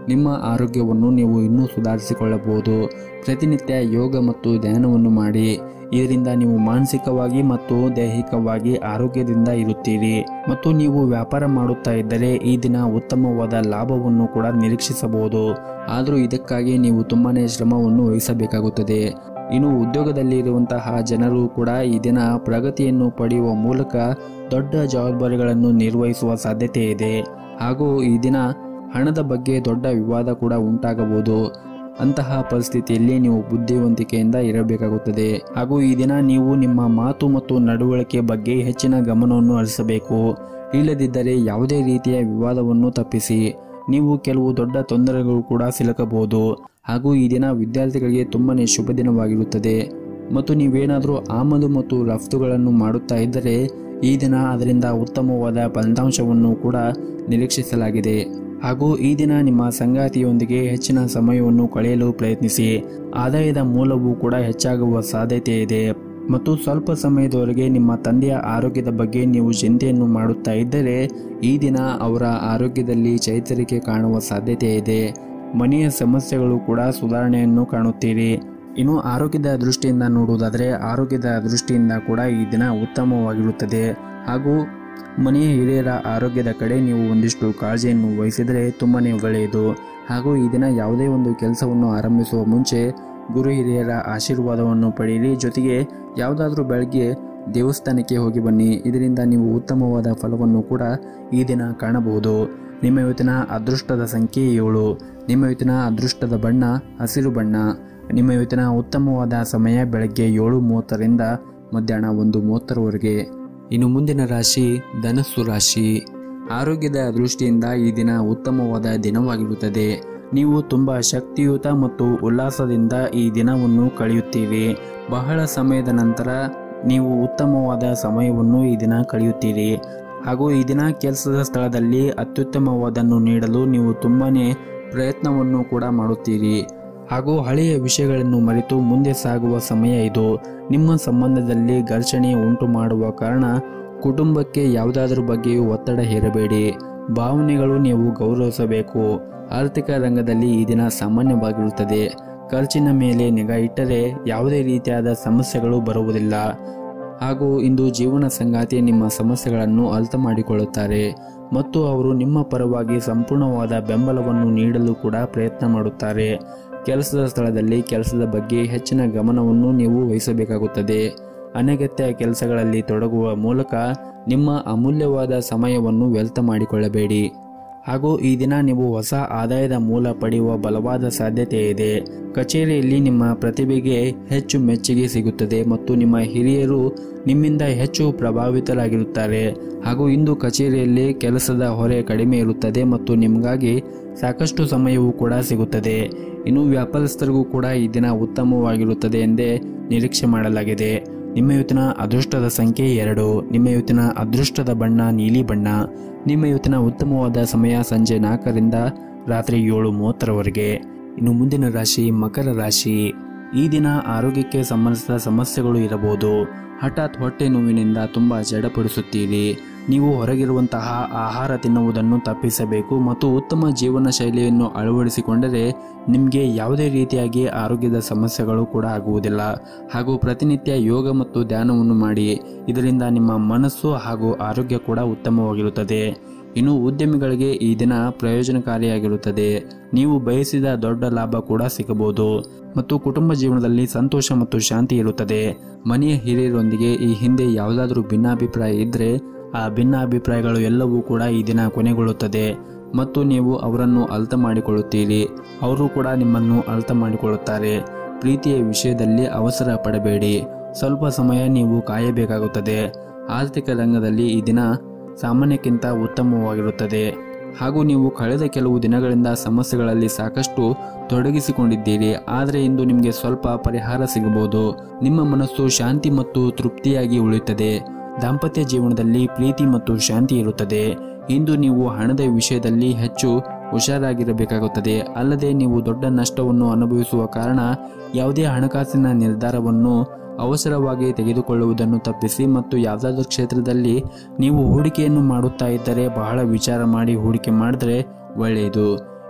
ನಿಮ್ಮ ಆರೋಗ್ಯವನ್ನು ನೀವು ಇನ್ನೂ ಸುಧಾರಿಸಿಕೊಳ್ಳಬಹುದು ಪ್ರತಿನಿತ್ಯ ಯೋಗ ಮತ್ತು ಧ್ಯಾನವನ್ನು ಮಾಡಿ ಇದರಿಂದ ನೀವು ಮಾನಸಿಕವಾಗಿ ಮತ್ತು ದೈಹಿಕವಾಗಿ ಆರೋಗ್ಯದಿಂದ ಇರುತ್ತೀರಿ ಮತ್ತು ನೀವು ವ್ಯಾಪಾರ ಮಾಡುತ್ತಾ ಇದ್ದರೆ ಈ ದಿನ ಉತ್ತಮವಾದ ಲಾಭವನ್ನು ಕೂಡ ನಿರೀಕ್ಷಿಸಬಹುದು ಆದರೂ ಇದಕ್ಕಾಗಿ ನೀವು ತುಂಬಾನೇ ಶ್ರಮವನ್ನು ವಹಿಸಬೇಕಾಗುತ್ತದೆ ಇನ್ನು ಉದ್ಯೋಗದಲ್ಲಿ ಇರುವಂತಹ ಜನರು ಕೂಡ ಈ ದಿನ ಪ್ರಗತಿಯನ್ನು ಪಡೆಯುವ ಮೂಲಕ ದೊಡ್ಡ ಜವಾಬ್ದಾರಿಗಳನ್ನು ನಿರ್ವಹಿಸುವ ಸಾಧ್ಯತೆ ಇದೆ ಹಾಗೂ ಈ ದಿನ ಹಣದ ಬಗ್ಗೆ ದೊಡ್ಡ ವಿವಾದ ಕೂಡ ಉಂಟಾಗಬಹುದು ಅಂತಹ ಪರಿಸ್ಥಿತಿಯಲ್ಲಿ ನೀವು ಬುದ್ಧಿವಂತಿಕೆಯಿಂದ ಇರಬೇಕಾಗುತ್ತದೆ ಹಾಗೂ ಈ ದಿನ ನೀವು ನಿಮ್ಮ ಮಾತು ಮತ್ತು ನಡವಳಿಕೆ ಬಗ್ಗೆ ಹೆಚ್ಚಿನ ಗಮನವನ್ನು ಹರಿಸಬೇಕು ಇಲ್ಲದಿದ್ದರೆ ಯಾವುದೇ ರೀತಿಯ ವಿವಾದವನ್ನು ತಪ್ಪಿಸಿ ನೀವು ಕೆಲವು ದೊಡ್ಡ ತೊಂದರೆಗಳು ಕೂಡ ಸಿಲುಕಬಹುದು ಹಾಗೂ ಈ ದಿನ ವಿದ್ಯಾರ್ಥಿಗಳಿಗೆ ತುಂಬಾನೇ ಶುಭ ದಿನವಾಗಿರುತ್ತದೆ ಮತ್ತು ನೀವೇನಾದರೂ ಆಮದು ಮತ್ತು ರಫ್ತುಗಳನ್ನು ಮಾಡುತ್ತಾ ಇದ್ದರೆ ಈ ದಿನ ಅದರಿಂದ ಉತ್ತಮವಾದ ಫಲಿತಾಂಶವನ್ನು ಕೂಡ ನಿರೀಕ್ಷಿಸಲಾಗಿದೆ ಹಾಗೂ ಈ ದಿನ ನಿಮ್ಮ ಸಂಗಾತಿಯೊಂದಿಗೆ ಹೆಚ್ಚಿನ ಸಮಯವನ್ನು ಕಳೆಯಲು ಪ್ರಯತ್ನಿಸಿ ಆದಾಯದ ಮೂಲವೂ ಕೂಡ ಹೆಚ್ಚಾಗುವ ಸಾಧ್ಯತೆ ಇದೆ ಮತ್ತು ಸ್ವಲ್ಪ ಸಮಯದವರೆಗೆ ನಿಮ್ಮ ತಂದೆಯ ಆರೋಗ್ಯದ ಬಗ್ಗೆ ನೀವು ಚಿಂತೆಯನ್ನು ಮಾಡುತ್ತಾ ಇದ್ದರೆ ಈ ದಿನ ಅವರ ಆರೋಗ್ಯದಲ್ಲಿ ಚೈತರಿಕೆ ಕಾಣುವ ಸಾಧ್ಯತೆ ಇದೆ ಮನೆಯ ಸಮಸ್ಯೆಗಳು ಕೂಡ ಸುಧಾರಣೆಯನ್ನು ಕಾಣುತ್ತೀರಿ ಇನ್ನು ಆರೋಗ್ಯದ ದೃಷ್ಟಿಯಿಂದ ನೋಡುವುದಾದರೆ ಆರೋಗ್ಯದ ದೃಷ್ಟಿಯಿಂದ ಕೂಡ ಈ ದಿನ ಉತ್ತಮವಾಗಿರುತ್ತದೆ ಹಾಗೂ ಮನೆಯ ಹಿರಿಯರ ಆರೋಗ್ಯದ ಕಡೆ ನೀವು ಒಂದಿಷ್ಟು ಕಾಳಜಿಯನ್ನು ವಹಿಸಿದರೆ ತುಂಬಾನೇ ಒಳ್ಳೆಯದು ಹಾಗೂ ಈ ದಿನ ಯಾವುದೇ ಒಂದು ಕೆಲಸವನ್ನು ಆರಂಭಿಸುವ ಮುಂಚೆ ಗುರು ಹಿರಿಯರ ಆಶೀರ್ವಾದವನ್ನು ಪಡೆಯಿರಿ ಜೊತೆಗೆ ಯಾವುದಾದ್ರೂ ಬೆಳಗ್ಗೆ ದೇವಸ್ಥಾನಕ್ಕೆ ಹೋಗಿ ಬನ್ನಿ ಇದರಿಂದ ನೀವು ಉತ್ತಮವಾದ ಫಲವನ್ನು ಕೂಡ ಈ ದಿನ ಕಾಣಬಹುದು ನಿಮ್ಮ ಇವತ್ತಿನ ಅದೃಷ್ಟದ ಸಂಖ್ಯೆ ಏಳು ನಿಮ್ಮ ಇವತ್ತಿನ ಅದೃಷ್ಟದ ಬಣ್ಣ ಹಸಿರು ಬಣ್ಣ ನಿಮ್ಮ ಇವತ್ತಿನ ಉತ್ತಮವಾದ ಸಮಯ ಬೆಳಗ್ಗೆ ಏಳು ಮೂವತ್ತರಿಂದ ಮಧ್ಯಾಹ್ನ ಒಂದು ಮೂವತ್ತರವರೆಗೆ ಇನ್ನು ಮುಂದಿನ ರಾಶಿ ಧನಸ್ಸು ರಾಶಿ ಆರೋಗ್ಯದ ದೃಷ್ಟಿಯಿಂದ ಈ ದಿನ ಉತ್ತಮವಾದ ದಿನವಾಗಿರುತ್ತದೆ ನೀವು ತುಂಬ ಶಕ್ತಿಯುತ ಮತ್ತು ಉಲ್ಲಾಸದಿಂದ ಈ ದಿನವನ್ನು ಕಳೆಯುತ್ತೀರಿ ಬಹಳ ಸಮಯದ ನಂತರ ನೀವು ಉತ್ತಮವಾದ ಸಮಯವನ್ನು ಈ ದಿನ ಕಳೆಯುತ್ತೀರಿ ಹಾಗೂ ಈ ದಿನ ಕೆಲಸದ ಸ್ಥಳದಲ್ಲಿ ಅತ್ಯುತ್ತಮವಾದನ್ನು ನೀಡಲು ನೀವು ತುಂಬಾನೇ ಪ್ರಯತ್ನವನ್ನು ಕೂಡ ಮಾಡುತ್ತೀರಿ ಹಾಗೂ ಹಳೆಯ ವಿಷಯಗಳನ್ನು ಮರೆತು ಮುಂದೆ ಸಾಗುವ ಸಮಯ ಇದು ನಿಮ್ಮ ಸಂಬಂಧದಲ್ಲಿ ಘರ್ಷಣೆ ಉಂಟು ಮಾಡುವ ಕಾರಣ ಕುಟುಂಬಕ್ಕೆ ಯಾವುದಾದ್ರ ಬಗ್ಗೆಯೂ ಒತ್ತಡ ಹೇರಬೇಡಿ ಭಾವನೆಗಳು ನೀವು ಗೌರವಿಸಬೇಕು ಆರ್ಥಿಕ ರಂಗದಲ್ಲಿ ಈ ದಿನ ಸಾಮಾನ್ಯವಾಗಿರುತ್ತದೆ ಖರ್ಚಿನ ಮೇಲೆ ನಿಗಾ ಇಟ್ಟರೆ ಯಾವುದೇ ರೀತಿಯಾದ ಸಮಸ್ಯೆಗಳು ಬರುವುದಿಲ್ಲ ಹಾಗೂ ಇಂದು ಜೀವನ ಸಂಗಾತಿ ನಿಮ್ಮ ಸಮಸ್ಯೆಗಳನ್ನು ಅರ್ಥ ಮಾಡಿಕೊಳ್ಳುತ್ತಾರೆ ಮತ್ತು ಅವರು ನಿಮ್ಮ ಪರವಾಗಿ ಸಂಪೂರ್ಣವಾದ ಬೆಂಬಲವನ್ನು ನೀಡಲು ಕೂಡ ಪ್ರಯತ್ನ ಮಾಡುತ್ತಾರೆ ಕೆಲಸದ ಸ್ಥಳದಲ್ಲಿ ಕೆಲಸದ ಬಗ್ಗೆ ಹೆಚ್ಚಿನ ಗಮನವನ್ನು ನೀವು ವಹಿಸಬೇಕಾಗುತ್ತದೆ ಅನಗತ್ಯ ಕೆಲಸಗಳಲ್ಲಿ ತೊಡಗುವ ಮೂಲಕ ನಿಮ್ಮ ಅಮೂಲ್ಯವಾದ ಸಮಯವನ್ನು ವ್ಯರ್ಥ ಮಾಡಿಕೊಳ್ಳಬೇಡಿ ಹಾಗೂ ಈ ದಿನ ನೀವು ಹೊಸ ಆದಾಯದ ಮೂಲ ಪಡೆಯುವ ಬಲವಾದ ಸಾಧ್ಯತೆ ಇದೆ ಕಚೇರಿಯಲ್ಲಿ ನಿಮ್ಮ ಪ್ರತಿಭೆಗೆ ಹೆಚ್ಚು ಮೆಚ್ಚುಗೆ ಸಿಗುತ್ತದೆ ಮತ್ತು ನಿಮ್ಮ ಹಿರಿಯರು ನಿಮ್ಮಿಂದ ಹೆಚ್ಚು ಪ್ರಭಾವಿತರಾಗಿರುತ್ತಾರೆ ಹಾಗೂ ಇಂದು ಕಚೇರಿಯಲ್ಲಿ ಕೆಲಸದ ಹೊರೆ ಕಡಿಮೆ ಇರುತ್ತದೆ ಮತ್ತು ನಿಮಗಾಗಿ ಸಾಕಷ್ಟು ಸಮಯವೂ ಕೂಡ ಸಿಗುತ್ತದೆ ಇನ್ನು ವ್ಯಾಪಾರಸ್ಥರಿಗೂ ಕೂಡ ಈ ದಿನ ಉತ್ತಮವಾಗಿರುತ್ತದೆ ಎಂದೇ ನಿರೀಕ್ಷೆ ಮಾಡಲಾಗಿದೆ ನಿಮ್ಮ ಇವತ್ತಿನ ಅದೃಷ್ಟದ ಸಂಖ್ಯೆ ಎರಡು ನಿಮ್ಮ ಇವತ್ತಿನ ಅದೃಷ್ಟದ ಬಣ್ಣ ನೀಲಿ ಬಣ್ಣ ನಿಮ್ಮ ಇವತ್ತಿನ ಉತ್ತಮವಾದ ಸಮಯ ಸಂಜೆ ನಾಲ್ಕರಿಂದ ರಾತ್ರಿ ಏಳು ಮೂವತ್ತರವರೆಗೆ ಇನ್ನು ಮುಂದಿನ ರಾಶಿ ಮಕರ ರಾಶಿ ಈ ದಿನ ಆರೋಗ್ಯಕ್ಕೆ ಸಂಬಂಧಿಸಿದ ಸಮಸ್ಯೆಗಳು ಇರಬಹುದು ಹಠಾತ್ ಹೊಟ್ಟೆ ನೋವಿನಿಂದ ತುಂಬ ಜಡಪಡಿಸುತ್ತೀರಿ ನೀವು ಹೊರಗಿರುವಂತಹ ಆಹಾರ ತಿನ್ನುವುದನ್ನು ತಪ್ಪಿಸಬೇಕು ಮತ್ತು ಉತ್ತಮ ಜೀವನ ಶೈಲಿಯನ್ನು ಅಳವಡಿಸಿಕೊಂಡರೆ ನಿಮಗೆ ಯಾವುದೇ ರೀತಿಯಾಗಿ ಆರೋಗ್ಯದ ಸಮಸ್ಯೆಗಳು ಕೂಡ ಆಗುವುದಿಲ್ಲ ಹಾಗೂ ಪ್ರತಿನಿತ್ಯ ಯೋಗ ಮತ್ತು ಧ್ಯಾನವನ್ನು ಮಾಡಿ ಇದರಿಂದ ನಿಮ್ಮ ಮನಸ್ಸು ಹಾಗೂ ಆರೋಗ್ಯ ಕೂಡ ಉತ್ತಮವಾಗಿರುತ್ತದೆ ಇನ್ನು ಉದ್ಯಮಿಗಳಿಗೆ ಈ ದಿನ ಪ್ರಯೋಜನಕಾರಿಯಾಗಿರುತ್ತದೆ ನೀವು ಬಯಸಿದ ದೊಡ್ಡ ಲಾಭ ಕೂಡ ಸಿಗಬಹುದು ಮತ್ತು ಕುಟುಂಬ ಜೀವನದಲ್ಲಿ ಸಂತೋಷ ಮತ್ತು ಶಾಂತಿ ಇರುತ್ತದೆ ಮನೆಯ ಹಿರಿಯರೊಂದಿಗೆ ಈ ಹಿಂದೆ ಯಾವುದಾದ್ರೂ ಭಿನ್ನಾಭಿಪ್ರಾಯ ಇದ್ದರೆ ಆ ಭಿನ್ನಾಭಿಪ್ರಾಯಗಳು ಎಲ್ಲವೂ ಕೂಡ ಈ ದಿನ ಕೊನೆಗೊಳ್ಳುತ್ತದೆ ಮತ್ತು ನೀವು ಅವರನ್ನು ಅರ್ಥ ಮಾಡಿಕೊಳ್ಳುತ್ತೀರಿ ಅವರು ಕೂಡ ನಿಮ್ಮನ್ನು ಅರ್ಥ ಮಾಡಿಕೊಳ್ಳುತ್ತಾರೆ ಪ್ರೀತಿಯ ವಿಷಯದಲ್ಲಿ ಅವಸರ ಪಡಬೇಡಿ ಸ್ವಲ್ಪ ಸಮಯ ನೀವು ಕಾಯಬೇಕಾಗುತ್ತದೆ ಆರ್ಥಿಕ ರಂಗದಲ್ಲಿ ಈ ದಿನ ಸಾಮಾನ್ಯಕ್ಕಿಂತ ಉತ್ತಮವಾಗಿರುತ್ತದೆ ಹಾಗೂ ನೀವು ಕಳೆದ ಕೆಲವು ದಿನಗಳಿಂದ ಸಮಸ್ಯೆಗಳಲ್ಲಿ ಸಾಕಷ್ಟು ತೊಡಗಿಸಿಕೊಂಡಿದ್ದೀರಿ ಆದರೆ ಇಂದು ನಿಮಗೆ ಸ್ವಲ್ಪ ಪರಿಹಾರ ಸಿಗಬಹುದು ನಿಮ್ಮ ಮನಸ್ಸು ಶಾಂತಿ ಮತ್ತು ತೃಪ್ತಿಯಾಗಿ ಉಳಿಯುತ್ತದೆ ದಾಂಪತ್ಯ ಜೀವನದಲ್ಲಿ ಪ್ರೀತಿ ಮತ್ತು ಶಾಂತಿ ಇರುತ್ತದೆ ಇಂದು ನೀವು ಹಣದ ವಿಷಯದಲ್ಲಿ ಹೆಚ್ಚು ಹುಷಾರಾಗಿರಬೇಕಾಗುತ್ತದೆ ಅಲ್ಲದೆ ನೀವು ದೊಡ್ಡ ನಷ್ಟವನ್ನು ಅನುಭವಿಸುವ ಕಾರಣ ಯಾವುದೇ ಹಣಕಾಸಿನ ನಿರ್ಧಾರವನ್ನು ಅವಸರವಾಗಿ ತೆಗೆದುಕೊಳ್ಳುವುದನ್ನು ತಪ್ಪಿಸಿ ಮತ್ತು ಯಾವುದಾದ್ರೂ ಕ್ಷೇತ್ರದಲ್ಲಿ ನೀವು ಹೂಡಿಕೆಯನ್ನು ಮಾಡುತ್ತಾ ಇದ್ದರೆ ಬಹಳ ವಿಚಾರ ಮಾಡಿ ಹೂಡಿಕೆ ಮಾಡಿದರೆ ಒಳ್ಳೆಯದು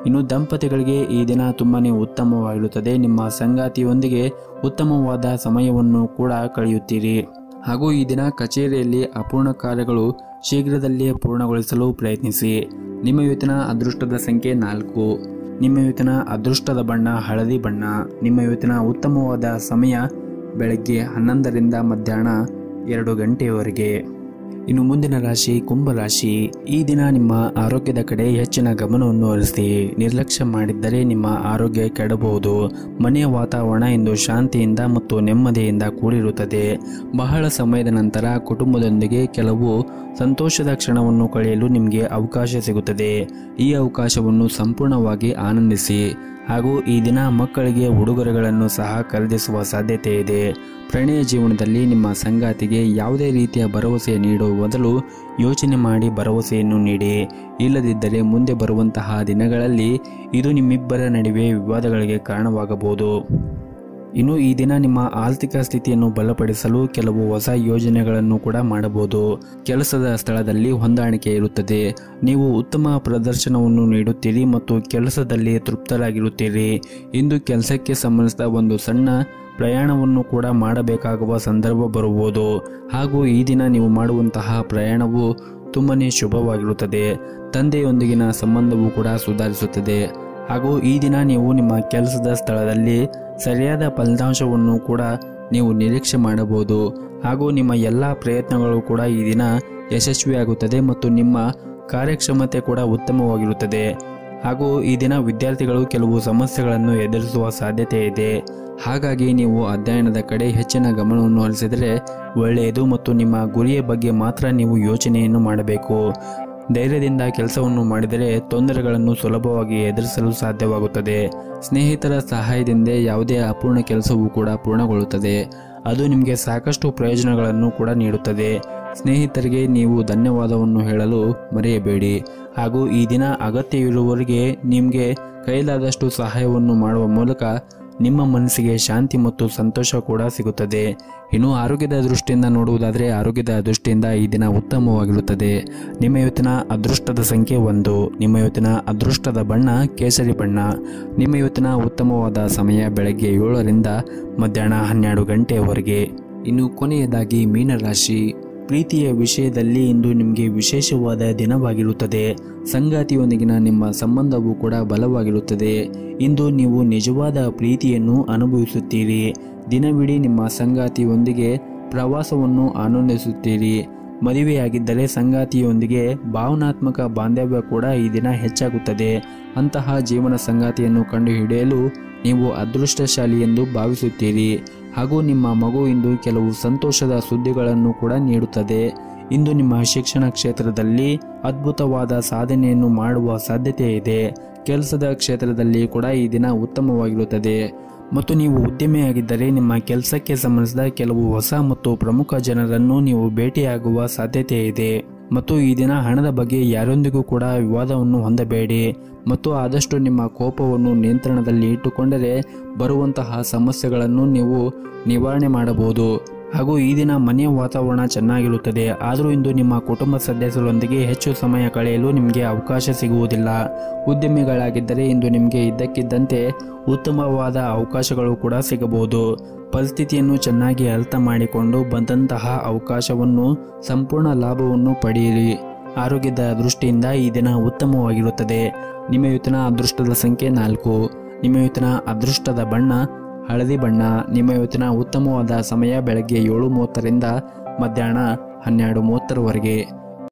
ಇನ್ನು ದಂಪತಿಗಳಿಗೆ ಈ ದಿನ ತುಂಬಾನೇ ಉತ್ತಮವಾಗಿರುತ್ತದೆ ನಿಮ್ಮ ಸಂಗಾತಿಯೊಂದಿಗೆ ಉತ್ತಮವಾದ ಸಮಯವನ್ನು ಕೂಡ ಕಳೆಯುತ್ತೀರಿ ಹಾಗೂ ಈ ದಿನ ಕಚೇರಿಯಲ್ಲಿ ಅಪೂರ್ಣ ಕಾರ್ಯಗಳು ಶೀಘ್ರದಲ್ಲೇ ಪೂರ್ಣಗೊಳಿಸಲು ಪ್ರಯತ್ನಿಸಿ ನಿಮ್ಮ ಇವತ್ತಿನ ಅದೃಷ್ಟದ ಸಂಖ್ಯೆ ನಾಲ್ಕು ನಿಮ್ಮ ಇವತ್ತಿನ ಅದೃಷ್ಟದ ಬಣ್ಣ ಹಳದಿ ಬಣ್ಣ ನಿಮ್ಮ ಇವತ್ತಿನ ಉತ್ತಮವಾದ ಸಮಯ ಬೆಳಗ್ಗೆ ಹನ್ನೊಂದರಿಂದ ಮಧ್ಯಾಹ್ನ ಎರಡು ಗಂಟೆಯವರೆಗೆ ಇನ್ನು ಮುಂದಿನ ರಾಶಿ ಕುಂಭರಾಶಿ ಈ ದಿನ ನಿಮ್ಮ ಆರೋಗ್ಯದ ಕಡೆ ಹೆಚ್ಚಿನ ಗಮನವನ್ನು ಹರಿಸಿ ನಿರ್ಲಕ್ಷ್ಯ ಮಾಡಿದ್ದರೆ ನಿಮ್ಮ ಆರೋಗ್ಯ ಕೆಡಬಹುದು ಮನೆಯ ವಾತಾವರಣ ಇಂದು ಶಾಂತಿಯಿಂದ ಮತ್ತು ನೆಮ್ಮದಿಯಿಂದ ಕೂಡಿರುತ್ತದೆ ಬಹಳ ಸಮಯದ ನಂತರ ಕುಟುಂಬದೊಂದಿಗೆ ಕೆಲವು ಸಂತೋಷದ ಕ್ಷಣವನ್ನು ಕಳೆಯಲು ನಿಮಗೆ ಅವಕಾಶ ಸಿಗುತ್ತದೆ ಈ ಅವಕಾಶವನ್ನು ಸಂಪೂರ್ಣವಾಗಿ ಆನಂದಿಸಿ ಹಾಗೂ ಈ ದಿನ ಮಕ್ಕಳಿಗೆ ಉಡುಗೊರೆಗಳನ್ನು ಸಹ ಖರೀದಿಸುವ ಸಾಧ್ಯತೆ ಇದೆ ಪ್ರಣಯ ಜೀವನದಲ್ಲಿ ನಿಮ್ಮ ಸಂಗಾತಿಗೆ ಯಾವುದೇ ರೀತಿಯ ಭರವಸೆ ನೀಡುವ ಮೊದಲು ಯೋಚನೆ ಮಾಡಿ ಭರವಸೆಯನ್ನು ನೀಡಿ ಇಲ್ಲದಿದ್ದರೆ ಮುಂದೆ ಬರುವಂತಹ ದಿನಗಳಲ್ಲಿ ಇದು ನಿಮ್ಮಿಬ್ಬರ ನಡುವೆ ವಿವಾದಗಳಿಗೆ ಕಾರಣವಾಗಬಹುದು ಇನ್ನು ಈ ದಿನ ನಿಮ್ಮ ಆರ್ಥಿಕ ಸ್ಥಿತಿಯನ್ನು ಬಲಪಡಿಸಲು ಕೆಲವು ಹೊಸ ಯೋಜನೆಗಳನ್ನು ಕೂಡ ಮಾಡಬಹುದು ಕೆಲಸದ ಸ್ಥಳದಲ್ಲಿ ಹೊಂದಾಣಿಕೆ ಇರುತ್ತದೆ ನೀವು ಉತ್ತಮ ಪ್ರದರ್ಶನವನ್ನು ನೀಡುತ್ತೀರಿ ಮತ್ತು ಕೆಲಸದಲ್ಲಿ ತೃಪ್ತರಾಗಿರುತ್ತೀರಿ ಇಂದು ಕೆಲಸಕ್ಕೆ ಸಂಬಂಧಿಸಿದ ಒಂದು ಸಣ್ಣ ಪ್ರಯಾಣವನ್ನು ಕೂಡ ಮಾಡಬೇಕಾಗುವ ಸಂದರ್ಭ ಬರುವುದು ಹಾಗೂ ಈ ದಿನ ನೀವು ಮಾಡುವಂತಹ ಪ್ರಯಾಣವು ತುಂಬನೇ ಶುಭವಾಗಿರುತ್ತದೆ ತಂದೆಯೊಂದಿಗಿನ ಸಂಬಂಧವು ಕೂಡ ಸುಧಾರಿಸುತ್ತದೆ ಹಾಗೂ ಈ ದಿನ ನೀವು ನಿಮ್ಮ ಕೆಲಸದ ಸ್ಥಳದಲ್ಲಿ ಸರಿಯಾದ ಫಲಿತಾಂಶವನ್ನು ಕೂಡ ನೀವು ನಿರೀಕ್ಷೆ ಮಾಡಬಹುದು ಹಾಗೂ ನಿಮ್ಮ ಎಲ್ಲ ಪ್ರಯತ್ನಗಳು ಕೂಡ ಈ ದಿನ ಯಶಸ್ವಿಯಾಗುತ್ತದೆ ಮತ್ತು ನಿಮ್ಮ ಕಾರ್ಯಕ್ಷಮತೆ ಕೂಡ ಉತ್ತಮವಾಗಿರುತ್ತದೆ ಹಾಗೂ ಈ ದಿನ ವಿದ್ಯಾರ್ಥಿಗಳು ಕೆಲವು ಸಮಸ್ಯೆಗಳನ್ನು ಎದುರಿಸುವ ಸಾಧ್ಯತೆ ಇದೆ ಹಾಗಾಗಿ ನೀವು ಅಧ್ಯಯನದ ಕಡೆ ಹೆಚ್ಚಿನ ಗಮನವನ್ನು ಹರಿಸಿದರೆ ಒಳ್ಳೆಯದು ಮತ್ತು ನಿಮ್ಮ ಗುರಿಯ ಬಗ್ಗೆ ಮಾತ್ರ ನೀವು ಯೋಚನೆಯನ್ನು ಮಾಡಬೇಕು ಧೈರ್ಯದಿಂದ ಕೆಲಸವನ್ನು ಮಾಡಿದರೆ ತೊಂದರೆಗಳನ್ನು ಸುಲಭವಾಗಿ ಎದುರಿಸಲು ಸಾಧ್ಯವಾಗುತ್ತದೆ ಸ್ನೇಹಿತರ ಸಹಾಯದಿಂದ ಯಾವುದೇ ಅಪೂರ್ಣ ಕೆಲಸವೂ ಕೂಡ ಪೂರ್ಣಗೊಳ್ಳುತ್ತದೆ ಅದು ನಿಮಗೆ ಸಾಕಷ್ಟು ಪ್ರಯೋಜನಗಳನ್ನು ಕೂಡ ನೀಡುತ್ತದೆ ಸ್ನೇಹಿತರಿಗೆ ನೀವು ಧನ್ಯವಾದವನ್ನು ಹೇಳಲು ಮರೆಯಬೇಡಿ ಹಾಗೂ ಈ ದಿನ ಅಗತ್ಯವಿರುವವರಿಗೆ ನಿಮಗೆ ಕೈಲಾದಷ್ಟು ಸಹಾಯವನ್ನು ಮಾಡುವ ಮೂಲಕ ನಿಮ್ಮ ಮನಸ್ಸಿಗೆ ಶಾಂತಿ ಮತ್ತು ಸಂತೋಷ ಕೂಡ ಸಿಗುತ್ತದೆ ಇನ್ನು ಆರೋಗ್ಯದ ದೃಷ್ಟಿಯಿಂದ ನೋಡುವುದಾದರೆ ಆರೋಗ್ಯದ ದೃಷ್ಟಿಯಿಂದ ಈ ದಿನ ಉತ್ತಮವಾಗಿರುತ್ತದೆ ನಿಮ್ಮ ಇವತ್ತಿನ ಅದೃಷ್ಟದ ಸಂಖ್ಯೆ ಒಂದು ನಿಮ್ಮ ಇವತ್ತಿನ ಅದೃಷ್ಟದ ಬಣ್ಣ ಕೇಸರಿ ಬಣ್ಣ ನಿಮ್ಮ ಇವತ್ತಿನ ಉತ್ತಮವಾದ ಸಮಯ ಬೆಳಗ್ಗೆ ಏಳರಿಂದ ಮಧ್ಯಾಹ್ನ ಹನ್ನೆರಡು ಗಂಟೆಯವರೆಗೆ ಇನ್ನು ಕೊನೆಯದಾಗಿ ಮೀನರಾಶಿ ಪ್ರೀತಿಯ ವಿಷಯದಲ್ಲಿ ಇಂದು ನಿಮಗೆ ವಿಶೇಷವಾದ ದಿನವಾಗಿರುತ್ತದೆ ಸಂಗಾತಿಯೊಂದಿಗಿನ ನಿಮ್ಮ ಸಂಬಂಧವು ಕೂಡ ಬಲವಾಗಿರುತ್ತದೆ ಇಂದು ನೀವು ನಿಜವಾದ ಪ್ರೀತಿಯನ್ನು ಅನುಭವಿಸುತ್ತೀರಿ ದಿನವಿಡೀ ನಿಮ್ಮ ಸಂಗಾತಿಯೊಂದಿಗೆ ಪ್ರವಾಸವನ್ನು ಆನಂದಿಸುತ್ತೀರಿ ಮದುವೆಯಾಗಿದ್ದರೆ ಸಂಗಾತಿಯೊಂದಿಗೆ ಭಾವನಾತ್ಮಕ ಬಾಂಧವ್ಯ ಕೂಡ ಈ ದಿನ ಹೆಚ್ಚಾಗುತ್ತದೆ ಅಂತಹ ಜೀವನ ಸಂಗಾತಿಯನ್ನು ಕಂಡುಹಿಡಿಯಲು ನೀವು ಅದೃಷ್ಟಶಾಲಿ ಎಂದು ಭಾವಿಸುತ್ತೀರಿ ಹಾಗೂ ನಿಮ್ಮ ಮಗು ಇಂದು ಕೆಲವು ಸಂತೋಷದ ಸುದ್ದಿಗಳನ್ನು ಕೂಡ ನೀಡುತ್ತದೆ ಇಂದು ನಿಮ್ಮ ಶಿಕ್ಷಣ ಕ್ಷೇತ್ರದಲ್ಲಿ ಅದ್ಭುತವಾದ ಸಾಧನೆಯನ್ನು ಮಾಡುವ ಸಾಧ್ಯತೆ ಇದೆ ಕೆಲಸದ ಕ್ಷೇತ್ರದಲ್ಲಿ ಕೂಡ ಈ ದಿನ ಉತ್ತಮವಾಗಿರುತ್ತದೆ ಮತ್ತು ನೀವು ಉದ್ಯಮಿಯಾಗಿದ್ದರೆ ನಿಮ್ಮ ಕೆಲಸಕ್ಕೆ ಸಂಬಂಧಿಸಿದ ಕೆಲವು ಹೊಸ ಮತ್ತು ಪ್ರಮುಖ ಜನರನ್ನು ನೀವು ಭೇಟಿಯಾಗುವ ಸಾಧ್ಯತೆ ಇದೆ ಮತ್ತು ಈ ದಿನ ಹಣದ ಬಗ್ಗೆ ಯಾರೊಂದಿಗೂ ಕೂಡ ವಿವಾದವನ್ನು ಹೊಂದಬೇಡಿ ಮತ್ತು ಆದಷ್ಟು ನಿಮ್ಮ ಕೋಪವನ್ನು ನಿಯಂತ್ರಣದಲ್ಲಿ ಇಟ್ಟುಕೊಂಡರೆ ಬರುವಂತಹ ಸಮಸ್ಯೆಗಳನ್ನು ನೀವು ನಿವಾರಣೆ ಮಾಡಬಹುದು ಹಾಗೂ ಈ ದಿನ ಮನೆಯ ವಾತಾವರಣ ಚೆನ್ನಾಗಿರುತ್ತದೆ ಆದರೂ ಇಂದು ನಿಮ್ಮ ಕುಟುಂಬ ಸದಸ್ಯರೊಂದಿಗೆ ಹೆಚ್ಚು ಸಮಯ ಕಳೆಯಲು ನಿಮಗೆ ಅವಕಾಶ ಸಿಗುವುದಿಲ್ಲ ಉದ್ಯಮಿಗಳಾಗಿದ್ದರೆ ಇಂದು ನಿಮಗೆ ಇದ್ದಕ್ಕಿದ್ದಂತೆ ಉತ್ತಮವಾದ ಅವಕಾಶಗಳು ಕೂಡ ಸಿಗಬಹುದು ಪರಿಸ್ಥಿತಿಯನ್ನು ಚೆನ್ನಾಗಿ ಅರ್ಥ ಮಾಡಿಕೊಂಡು ಬಂದಂತಹ ಅವಕಾಶವನ್ನು ಸಂಪೂರ್ಣ ಲಾಭವನ್ನು ಪಡೆಯಿರಿ ಆರೋಗ್ಯದ ದೃಷ್ಟಿಯಿಂದ ಈ ದಿನ ಉತ್ತಮವಾಗಿರುತ್ತದೆ ನಿಮ್ಮ ಇವತ್ತಿನ ಅದೃಷ್ಟದ ಸಂಖ್ಯೆ ನಾಲ್ಕು ನಿಮ್ಮ ಇವತ್ತಿನ ಅದೃಷ್ಟದ ಬಣ್ಣ ಹಳದಿ ಬಣ್ಣ ನಿಮ್ಮ ಇವತ್ತಿನ ಉತ್ತಮವಾದ ಸಮಯ ಬೆಳಗ್ಗೆ ಏಳು ಮೂವತ್ತರಿಂದ ಮಧ್ಯಾಹ್ನ ಹನ್ನೆರಡು ಮೂವತ್ತರವರೆಗೆ